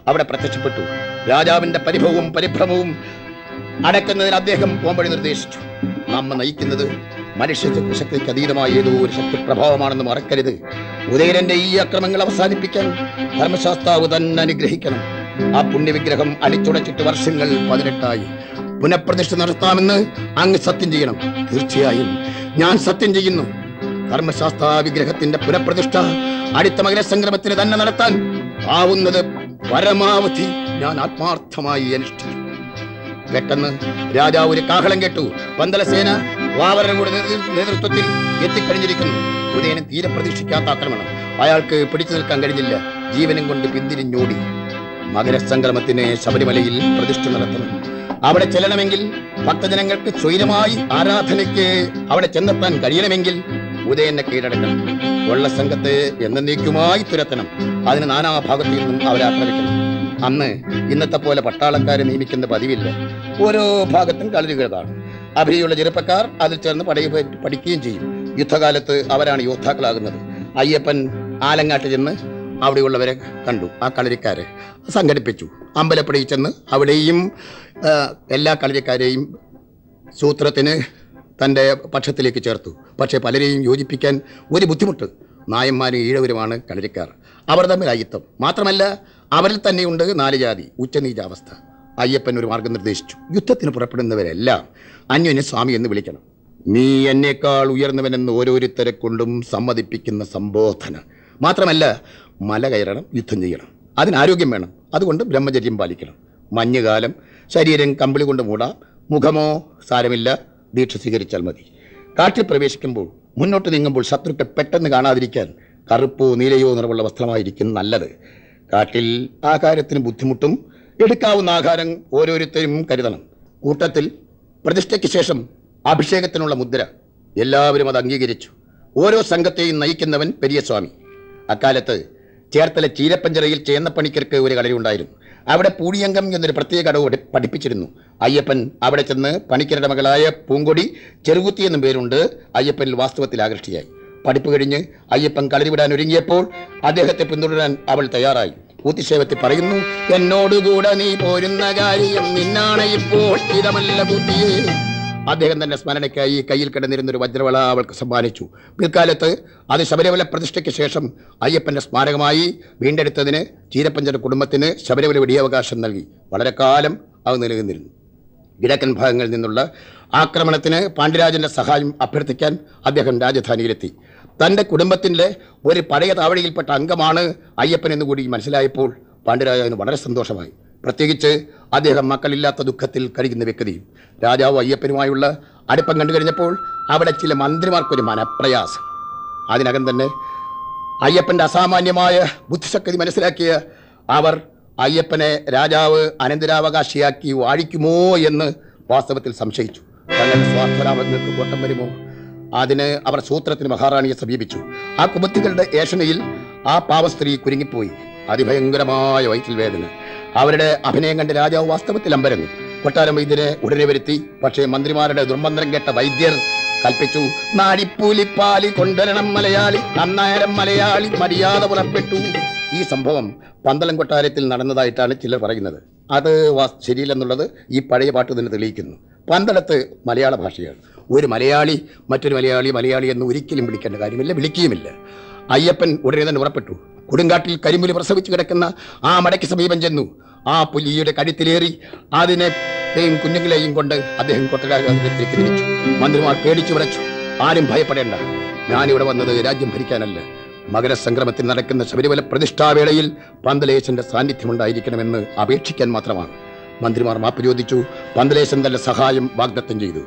അവിടെ പ്രത്യക്ഷപ്പെട്ടു രാജാവിന്റെ പരിഭവവും പരിഭ്രമവും അടക്കുന്നതിന് അദ്ദേഹം പോംവഴി നിർദ്ദേശിച്ചു നമ്മ നയിക്കുന്നത് മനുഷ്യ ശക്തിക്ക് അതീതമായ ഏതോ ഒരു ശക്തി പ്രഭാവമാണെന്ന് മറക്കരുത് ഉദയനന്റെ ഈ അക്രമങ്ങൾ അവസാനിപ്പിക്കാൻ ധർമ്മശാസ്താവ് തന്നെ അനുഗ്രഹിക്കണം ആ പുണ്യവിഗ്രഹം അടിച്ചുടച്ചിട്ട് വർഷങ്ങൾ പതിനെട്ടായി പുനഃപ്രതിഷ്ഠ നടത്താമെന്ന് അങ്ങ് സത്യം ചെയ്യണം തീർച്ചയായും ഞാൻ സത്യം ചെയ്യുന്നു ധർമ്മശാസ്ത്ര വിഗ്രഹത്തിന്റെ പുനഃപ്രതിഷ്ഠ അടുത്ത മകരസംക്രമത്തിന് തന്നെ നടത്താൻ ആവുന്നത് പരമാവധി ഞാൻ ആത്മാർത്ഥമായി അനുഷ്ഠിക്കും പെട്ടെന്ന് രാജാവ് ഒരു കാഹളം കേട്ടു പന്തലസേന വാവരനുടെ നേതൃ- നേതൃത്വത്തിൽ എത്തിക്കഴിഞ്ഞിരിക്കുന്നു ഉദയനൻ തീരെ പ്രതീക്ഷിക്കാത്ത ആക്രമണം അയാൾക്ക് പിടിച്ചു നിൽക്കാൻ കഴിഞ്ഞില്ല ജീവനും കൊണ്ട് പിന്തിരിഞ്ഞോടി മകരസംക്രമത്തിന് ശബരിമലയിൽ പ്രതിഷ്ഠ നടത്തണം അവിടെ ചെല്ലണമെങ്കിൽ ഭക്തജനങ്ങൾക്ക് സ്വൈരമായി ആരാധനയ്ക്ക് അവിടെ ചെന്നെത്താൻ കഴിയണമെങ്കിൽ ഉദയനെ കീഴടക്കണം കൊള്ളസംഘത്തെ എന്നേക്കുമായി തുരത്തണം അതിന് നാനാഭാഗത്തു നിന്നും അവരെ ആക്രമിക്കണം അന്ന് ഇന്നത്തെ പോലെ പട്ടാളക്കാരെ നിയമിക്കുന്ന പതിവില്ല ഓരോ ഭാഗത്തും കളരികളാണ് അഭിനയുള്ള ചെറുപ്പക്കാർ അതിൽ ചേർന്ന് പടയ പഠിക്കുകയും ചെയ്യും യുദ്ധകാലത്ത് അവരാണ് യോദ്ധാക്കളാകുന്നത് അയ്യപ്പൻ ആലങ്ങാട്ട് ചെന്ന് അവിടെയുള്ളവരെ കണ്ടു ആ കളരിക്കാരെ സംഘടിപ്പിച്ചു അമ്പലപ്പടിയിൽ ചെന്ന് അവിടെയും ആ, എല്ലാ കളരിക്കാരെയും സൂത്രത്തിന് തൻ്റെ പക്ഷത്തിലേക്ക് ചേർത്തു പക്ഷേ പലരെയും യോജിപ്പിക്കാൻ ഒരു ബുദ്ധിമുട്ട് നായന്മാരും ഈഴവരുമാണ് കളരിക്കാർ അവർ തമ്മിൽ അയ്യത്തം മാത്രമല്ല അവരിൽ തന്നെയുണ്ട് നാല് ജാതി ഉച്ചനീചാവസ്ഥ അയ്യപ്പൻ ഒരു മാർഗം നിർദ്ദേശിച്ചു യുദ്ധത്തിന് പുറപ്പെടുന്നവരെല്ലാം അന്യോന്യ സ്വാമി എന്ന് വിളിക്കണം നീ എന്നേക്കാൾ ഉയർന്നവനെന്ന് ഓരോരുത്തരെ കൊണ്ടും സമ്മതിപ്പിക്കുന്ന സംബോധന മാത്രമല്ല മല കയറണം യുദ്ധം ചെയ്യണം അതിന് ആരോഗ്യം വേണം അതുകൊണ്ട് ബ്രഹ്മചര്യം പാലിക്കണം മഞ്ഞുകാലം ശരീരം കമ്പിളി കൊണ്ട് മൂടാം മുഖമോ സാരമില്ല ദീക്ഷ സ്വീകരിച്ചാൽ മതി കാട്ടിൽ പ്രവേശിക്കുമ്പോൾ മുന്നോട്ട് നീങ്ങുമ്പോൾ ശത്രുക്കൾ പെട്ടെന്ന് കാണാതിരിക്കാൻ കറുപ്പോ നീലയോ നിറമുള്ള വസ്ത്രമായിരിക്കും നല്ലത് കാട്ടിൽ ആഹാരത്തിന് ബുദ്ധിമുട്ടും എടുക്കാവുന്ന ആഹാരം ഓരോരുത്തരും കരുതണം കൂട്ടത്തിൽ പ്രതിഷ്ഠയ്ക്ക് ശേഷം അഭിഷേകത്തിനുള്ള മുദ്ര എല്ലാവരും അത് അംഗീകരിച്ചു ഓരോ സംഘത്തെയും നയിക്കുന്നവൻ പെരിയസ്വാമി അക്കാലത്ത് ചേർത്തല ചീരപ്പഞ്ചറയിൽ ചേന്നപ്പണിക്കർക്ക് ഒരു കളരിയുണ്ടായിരുന്നു അവിടെ പൂടിയങ്കം എന്നൊരു പ്രത്യേക അടവ് പഠി- പഠിപ്പിച്ചിരുന്നു അയ്യപ്പൻ അവിടെ ചെന്ന് പണിക്കരുടെ മകളായ പൂങ്കൊടി ചെറുകുത്തി എന്നും പേരുണ്ട് അയ്യപ്പനിൽ വാസ്തവത്തിൽ ആകൃഷ്ടിയായി പഠിപ്പ് കഴിഞ്ഞ് അയ്യപ്പൻ കളരി വിടാൻ ഒരുങ്ങിയപ്പോൾ അദ്ദേഹത്തെ പിന്തുടരാൻ അവൾ തയ്യാറായി കൂത്തിശേവത്തിൽ പറയുന്നു എന്നോടുകൂടെ നീ പോരുന്ന കാര്യം നിന്നാണ് ഇപ്പോൾ സ്ഥിരമല്ല കുട്ടിയേ അദ്ദേഹം തന്റെ സ്മരണയ്ക്കായി കയ്യിൽ കിടന്നിരുന്ന ഒരു വജ്രവള അവൾക്ക് സമ്മാനിച്ചു പിൽക്കാലത്ത് അത് ശബരിമല പ്രതിഷ്ഠയ്ക്ക് ശേഷം അയ്യപ്പന്റെ സ്മാരകമായി വീണ്ടെടുത്തതിന് ചീരപ്പഞ്ചന്റെ കുടുംബത്തിന് ശബരിമല വെടിയവകാശം നൽകി വളരെ കാലം അത് നിലനിന്നിരുന്നു കിഴക്കൻ ഭാഗങ്ങളിൽ നിന്നുള്ള ആക്രമണത്തിന് പാണ്ഡ്യരാജന്റെ സഹായം അഭ്യർത്ഥിക്കാൻ അദ്ദേഹം രാജധാനിയിലെത്തി തന്റെ കുടുംബത്തിന്റെ ഒരു പഴയ താവളിയിൽപ്പെട്ട അംഗമാണ് അയ്യപ്പൻ എന്ന് കൂടി മനസ്സിലായപ്പോൾ പാണ്ഡ്യരാജന് വളരെ സന്തോഷമായി പ്രത്യേകിച്ച് അദ്ദേഹം മക്കളില്ലാത്ത ദുഃഖത്തിൽ കഴിയുന്ന വ്യക്തിയും രാജാവ് അയ്യപ്പനുമായുള്ള അടുപ്പം കണ്ടു കഴിഞ്ഞപ്പോൾ അവിടെ ചില മന്ത്രിമാർക്കൊരു മനപ്രയാസം അതിനകം തന്നെ അയ്യപ്പന്റെ അസാമാന്യമായ ബുദ്ധിശക്തി മനസ്സിലാക്കിയ അവർ അയ്യപ്പനെ രാജാവ് അനന്തരാവകാശിയാക്കി വാഴിക്കുമോ എന്ന് വാസ്തവത്തിൽ സംശയിച്ചു തങ്ങളുടെ സ്വാർത്ഥരാമങ്ങൾക്ക് കോട്ടം വരുമോ അതിന് അവർ സൂത്രത്തിന് മഹാറാണിയെ സമീപിച്ചു ആ കുമത്തികളുടെ ഏഷണയിൽ ആ പാവസ്ത്രീ കുരുങ്ങിപ്പോയി അതിഭയങ്കരമായ വയറ്റിൽ വേദന അവരുടെ അഭിനയം കണ്ട് രാജാവ് വാസ്തവത്തിൽ അമ്പരങ്ങു കൊട്ടാരം വൈദ്യരെ ഉടനെ വരുത്തി പക്ഷേ മന്ത്രിമാരുടെ ദുർമന്ത്രം കേട്ട വൈദ്യർ കൽപ്പിച്ചു നാടിപ്പൂലിപ്പാലി കൊണ്ടുവരണം മലയാളി നന്നാരം മലയാളി മര്യാദ പുറപ്പെട്ടു ഈ സംഭവം പന്തളം കൊട്ടാരത്തിൽ നടന്നതായിട്ടാണ് ചിലർ പറയുന്നത് അത് വാ- ശരിയില്ലെന്നുള്ളത് ഈ പഴയ പാട്ട് തന്നെ തെളിയിക്കുന്നു പന്തളത്ത് മലയാള ഭാഷയാണ് ഒരു മലയാളി മറ്റൊരു മലയാളി മലയാളി എന്ന് ഒരിക്കലും വിളിക്കേണ്ട കാര്യമില്ല വിളിക്കുകയുമില്ല അയ്യപ്പൻ ഉടനെ തന്നെ ഉറപ്പെട്ടു കൊടുങ്കാട്ടിൽ കരിമ്പുലി പ്രസവിച്ചു കിടക്കുന്ന ആ മടയ്ക്ക് സമീപം ചെന്നു ആ പുലിയുടെ കഴുത്തിലേറി അതിനെ യും കുഞ്ഞുങ്ങളെയും കൊണ്ട് അദ്ദേഹം കൊട്ടരാജത്തിലേക്ക് തിരിച്ചു മന്ത്രിമാർ പേടിച്ചു വിറച്ചു ആരും ഭയപ്പെടേണ്ട ഞാനിവിടെ വന്നത് രാജ്യം ഭരിക്കാനല്ല മകരസംക്രമത്തിൽ നടക്കുന്ന ശബരിമല പ്രതിഷ്ഠാവേളയിൽ പന്തലേശന്റെ സാന്നിധ്യം ഉണ്ടായിരിക്കണമെന്ന് അപേക്ഷിക്കാൻ മാത്രമാണ് മന്ത്രിമാർ മാപ്പ് ചോദിച്ചു പന്തലേശൻ തന്റെ സഹായം വാഗ്ദത്തം ചെയ്തു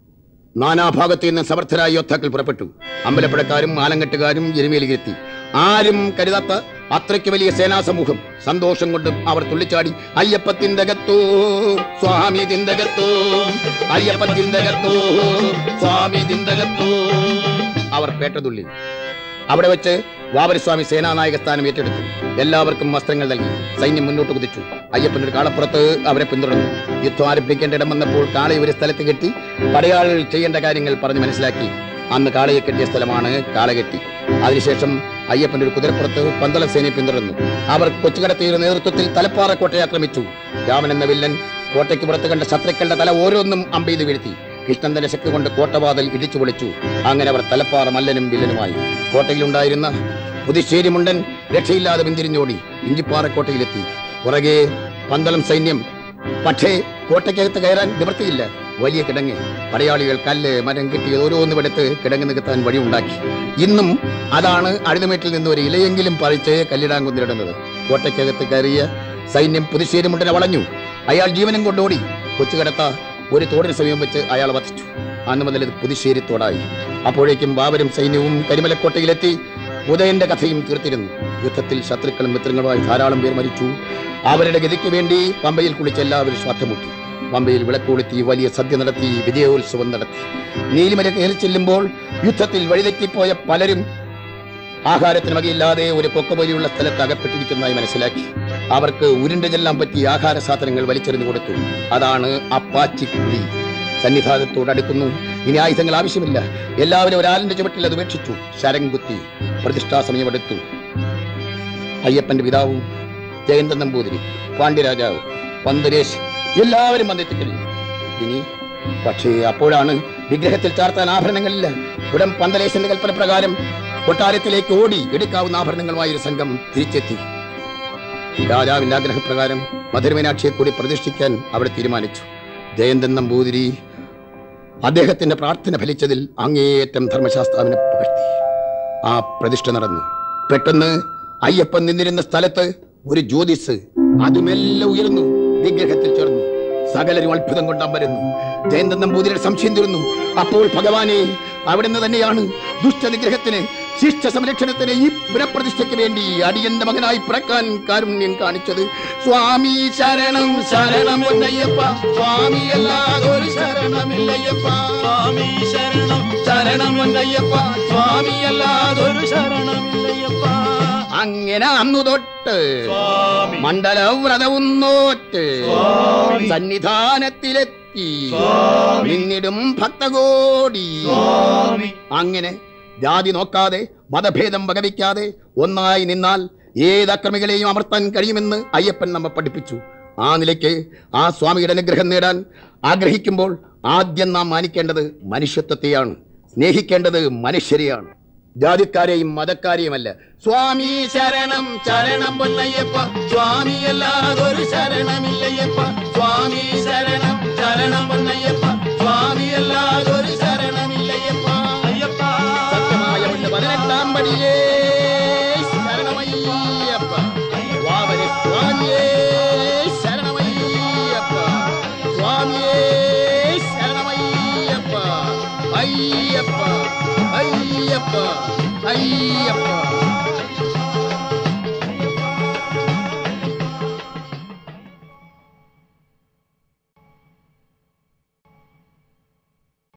നാനാഭാഗത്തു നിന്ന് സമർത്ഥരായ യോദ്ധാക്കൾ പുറപ്പെട്ടു അമ്പലപ്പുഴക്കാരും ആലങ്കട്ടുകാരും എരുമേലിയെത്തി ആരും കരുതാത്ത അത്രയ്ക്ക് വലിയ സേനാസമൂഹം സന്തോഷം കൊണ്ട് അവർ തുള്ളിച്ചാടി അയ്യപ്പത്തിന്തകത്തോ സ്വാമി തിന്തകത്തോ അയ്യപ്പത്തിന്തകത്തോ സ്വാമി തിന്തകത്തോ അവർ പേട്ടതുള്ളി അവിടെ വെച്ച് വാവരസ്വാമി സേനാനായക സ്ഥാനം ഏറ്റെടുത്തു എല്ലാവർക്കും വസ്ത്രങ്ങൾ നൽകി സൈന്യം മുന്നോട്ട് കുതിച്ചു അയ്യപ്പൻ ഒരു കാളപ്പുറത്ത് അവരെ പിന്തുടർന്നു യുദ്ധം ആരംഭിക്കേണ്ട ഇടം വന്നപ്പോൾ കാളയെ ഒരു സ്ഥലത്ത് കെട്ടി പടയാളികൾ ചെയ്യേണ്ട കാര്യങ്ങൾ പറഞ്ഞ് മനസ്സിലാക്കി അന്ന് കാളയെ കെട്ടിയ സ്ഥലമാണ് കാളകെട്ടി അതിനുശേഷം അയ്യപ്പന്റെ ഒരു കുതിരപ്പുറത്ത് പന്തള സേനയെ പിന്തുടർന്നു അവർ കൊച്ചുകടത്തിയുടെ നേതൃത്വത്തിൽ തലപ്പാറ കോട്ടയെ ആക്രമിച്ചു രാമൻ എന്ന വില്ലൻ കോട്ടയ്ക്ക് പുറത്ത് കണ്ട ശത്രുക്കളുടെ തല ഓരോന്നും അമ്പെയ്ത് വീഴ്ത്തി കൃഷ്ണൻ തന്റെ ശക്തി കൊണ്ട് കോട്ടവാതിൽ ഇടിച്ചു പൊളിച്ചു അങ്ങനെ അവർ തലപ്പാറ മല്ലനും വില്ലനുമായി കോട്ടയിലുണ്ടായിരുന്ന പുതുശ്ശേരി മുണ്ടൻ രക്ഷയില്ലാതെ പിന്തിരിഞ്ഞോടി ഇഞ്ചിപ്പാറക്കോട്ടയിലെത്തി പുറകെ പന്തളം സൈന്യം പക്ഷേ കോട്ടയ്ക്കകത്ത് കയറാൻ നിവൃത്തിയില്ല വലിയ കിടങ്ങ് പടയാളികൾ കല്ല് മരം കെട്ടി ഓരോന്നും എടുത്ത് കിടങ്ങ് നികത്താൻ വഴിയുണ്ടാക്കി ഇന്നും അതാണ് അഴുതുമേട്ടിൽ നിന്ന് ഒരു ഇലയെങ്കിലും പറിച്ച് കല്ലിടാൻ കുന്നിടുന്നത് കോട്ടയ്ക്കകത്ത് കയറിയ സൈന്യം പുതുശ്ശേരി മുണ്ടനെ വളഞ്ഞു അയാൾ ജീവനം കൊണ്ടോടി കൊച്ചുകടത്ത ഒരു തോടിന് സമയം വെച്ച് അയാൾ വധിച്ചു അന്ന് മുതൽ ഇത് പുതുശ്ശേരി തോടായി അപ്പോഴേക്കും ബാബരും സൈന്യവും കരിമലക്കോട്ടയിലെത്തി ഉദയന്റെ കഥയും തീർത്തിരുന്നു യുദ്ധത്തിൽ ശത്രുക്കളും മിത്രങ്ങളുമായി ധാരാളം പേർ മരിച്ചു അവരുടെ ഗതിക്ക് വേണ്ടി പമ്പയിൽ കുളിച്ച് എല്ലാവരും ശ്വാസമുട്ടി പമ്പയിൽ വിളക്കൊളുത്തി വലിയ സദ്യ നടത്തി വിജയോത്സവം നടത്തി നീലിമല കയറി ചെല്ലുമ്പോൾ യുദ്ധത്തിൽ വഴിതെറ്റിപ്പോയ പലരും ആഹാരത്തിന് വകയില്ലാതെ ഒരു കൊക്കപോലെയുള്ള സ്ഥലത്ത് അകപ്പെട്ടിരിക്കുന്നതായി മനസ്സിലാക്കി അവർക്ക് ഉരുണ്ട് ചെല്ലാൻ പറ്റിയ ആഹാര സാധനങ്ങൾ വലിച്ചെറിഞ്ഞു കൊടുത്തു അതാണ് അപ്പാച്ചിക്കുഴി സന്നിധാനത്തോട് അടുക്കുന്നു ഇനി ആയുധങ്ങൾ ആവശ്യമില്ല എല്ലാവരും ഒരാളിന്റെ ചുവട്ടിൽ അത് ഉപേക്ഷിച്ചു ശരം കുത്തി പ്രതിഷ്ഠാ സമയമെടുത്തു അയ്യപ്പന്റെ പിതാവും ജയന്തൻ നമ്പൂതിരി പാണ്ഡ്യരാജാവ് പന്തരേശ് എല്ലാവരും വന്നെത്തിക്കഴിഞ്ഞു ഇനി പക്ഷേ അപ്പോഴാണ് വിഗ്രഹത്തിൽ ചാർത്താൻ ആഭരണങ്ങളില്ല ഉടൻ പന്തലേശന്റെ കൽപ്പന പ്രകാരം കൊട്ടാരത്തിലേക്ക് ഓടി എടുക്കാവുന്ന ആഭരണങ്ങളുമായി ഒരു സംഘം തിരിച്ചെത്തി രാജാവിന്റെ ആഗ്രഹപ്രകാരം മധുരമീനാക്ഷിയെ കൂടി പ്രതിഷ്ഠിക്കാൻ അവിടെ തീരുമാനിച്ചു ജയന്തൻ നമ്പൂതിരി അദ്ദേഹത്തിന്റെ പ്രാർത്ഥന ഫലിച്ചതിൽ അങ്ങേയറ്റം ധർമ്മശാസ്താവിനെ പുകഴ്ത്തി ആ പ്രതിഷ്ഠ നടന്നു പെട്ടെന്ന് അയ്യപ്പൻ നിന്നിരുന്ന സ്ഥലത്ത് ഒരു ജ്യോതിസ് അതുമെല്ലാം ഉയർന്നു വിഗ്രഹത്തിൽ ചേർന്നു സകലരും അത്ഭുതം കൊണ്ടാൻ വരുന്നു ജയന്തൻ നമ്പൂതിരിയുടെ സംശയം തീർന്നു അപ്പോൾ ഭഗവാനെ അവിടുന്ന് തന്നെയാണ് ദുഷ്ടനിഗ്രഹത്തിന് ശിഷ്ട സംരക്ഷണത്തിന് ഈ പുനഃപ്രതിഷ്ഠയ്ക്ക് വേണ്ടി അടിയന്റെ മകനായി പിറക്കാൻ കാരുണ്യം കാണിച്ചത് സ്വാമി ശരണം ശരണം പൊന്നയ്യപ്പ സ്വാമി അല്ലാതൊരു ശരണമില്ലയ്യപ്പ സ്വാമി ശരണം ശരണം പൊന്നയ്യപ്പ സ്വാമി അല്ലാതൊരു ശരണമില്ലയ്യപ്പ അങ്ങനെ അന്നു തൊട്ട് സ്വാമി മണ്ഡലവ്രതവും നോറ്റ് സ്വാമി. സന്നിധാനത്തിലെത്തി സ്വാമി. നിന്നിടും ഭക്തകോടി സ്വാമി അങ്ങനെ ജാതി നോക്കാതെ മതഭേദം വകവയ്ക്കാതെ ഒന്നായി നിന്നാൽ ഏത് അക്രമികളെയും അമർത്താൻ കഴിയുമെന്ന് അയ്യപ്പൻ നമ്മെ പഠിപ്പിച്ചു ആ നിലയ്ക്ക് ആ സ്വാമിയുടെ അനുഗ്രഹം നേടാൻ ആഗ്രഹിക്കുമ്പോൾ ആദ്യം നാം മാനിക്കേണ്ടത് മനുഷ്യത്വത്തെയാണ് സ്നേഹിക്കേണ്ടത് മനുഷ്യരെയാണ് ജാതിക്കാരെയും മതക്കാരെയുമല്ല സ്വാമി ശരണം ശരണം പൊന്നയ്യപ്പ സ്വാമി അല്ലാതൊരു ശരണമില്ലയ്യപ്പ സ്വാമി ശരണം ശരണം പൊന്നയ്യപ്പ സ്വാമി അല്ലാതൊരു ശരണമില്ലയ്യപ്പ അയ്യപ്പ സത്യമായ മുന്ന് പതിനെട്ടാം പടിയേ ശരണമയ്യപ്പ വാവര സ്വാമിയേ ശരണമയ്യപ്പ സ്വാമിയേ ശരണമയ്യപ്പ അയ്യപ്പ അയ്യപ്പ അയ്യപ്പ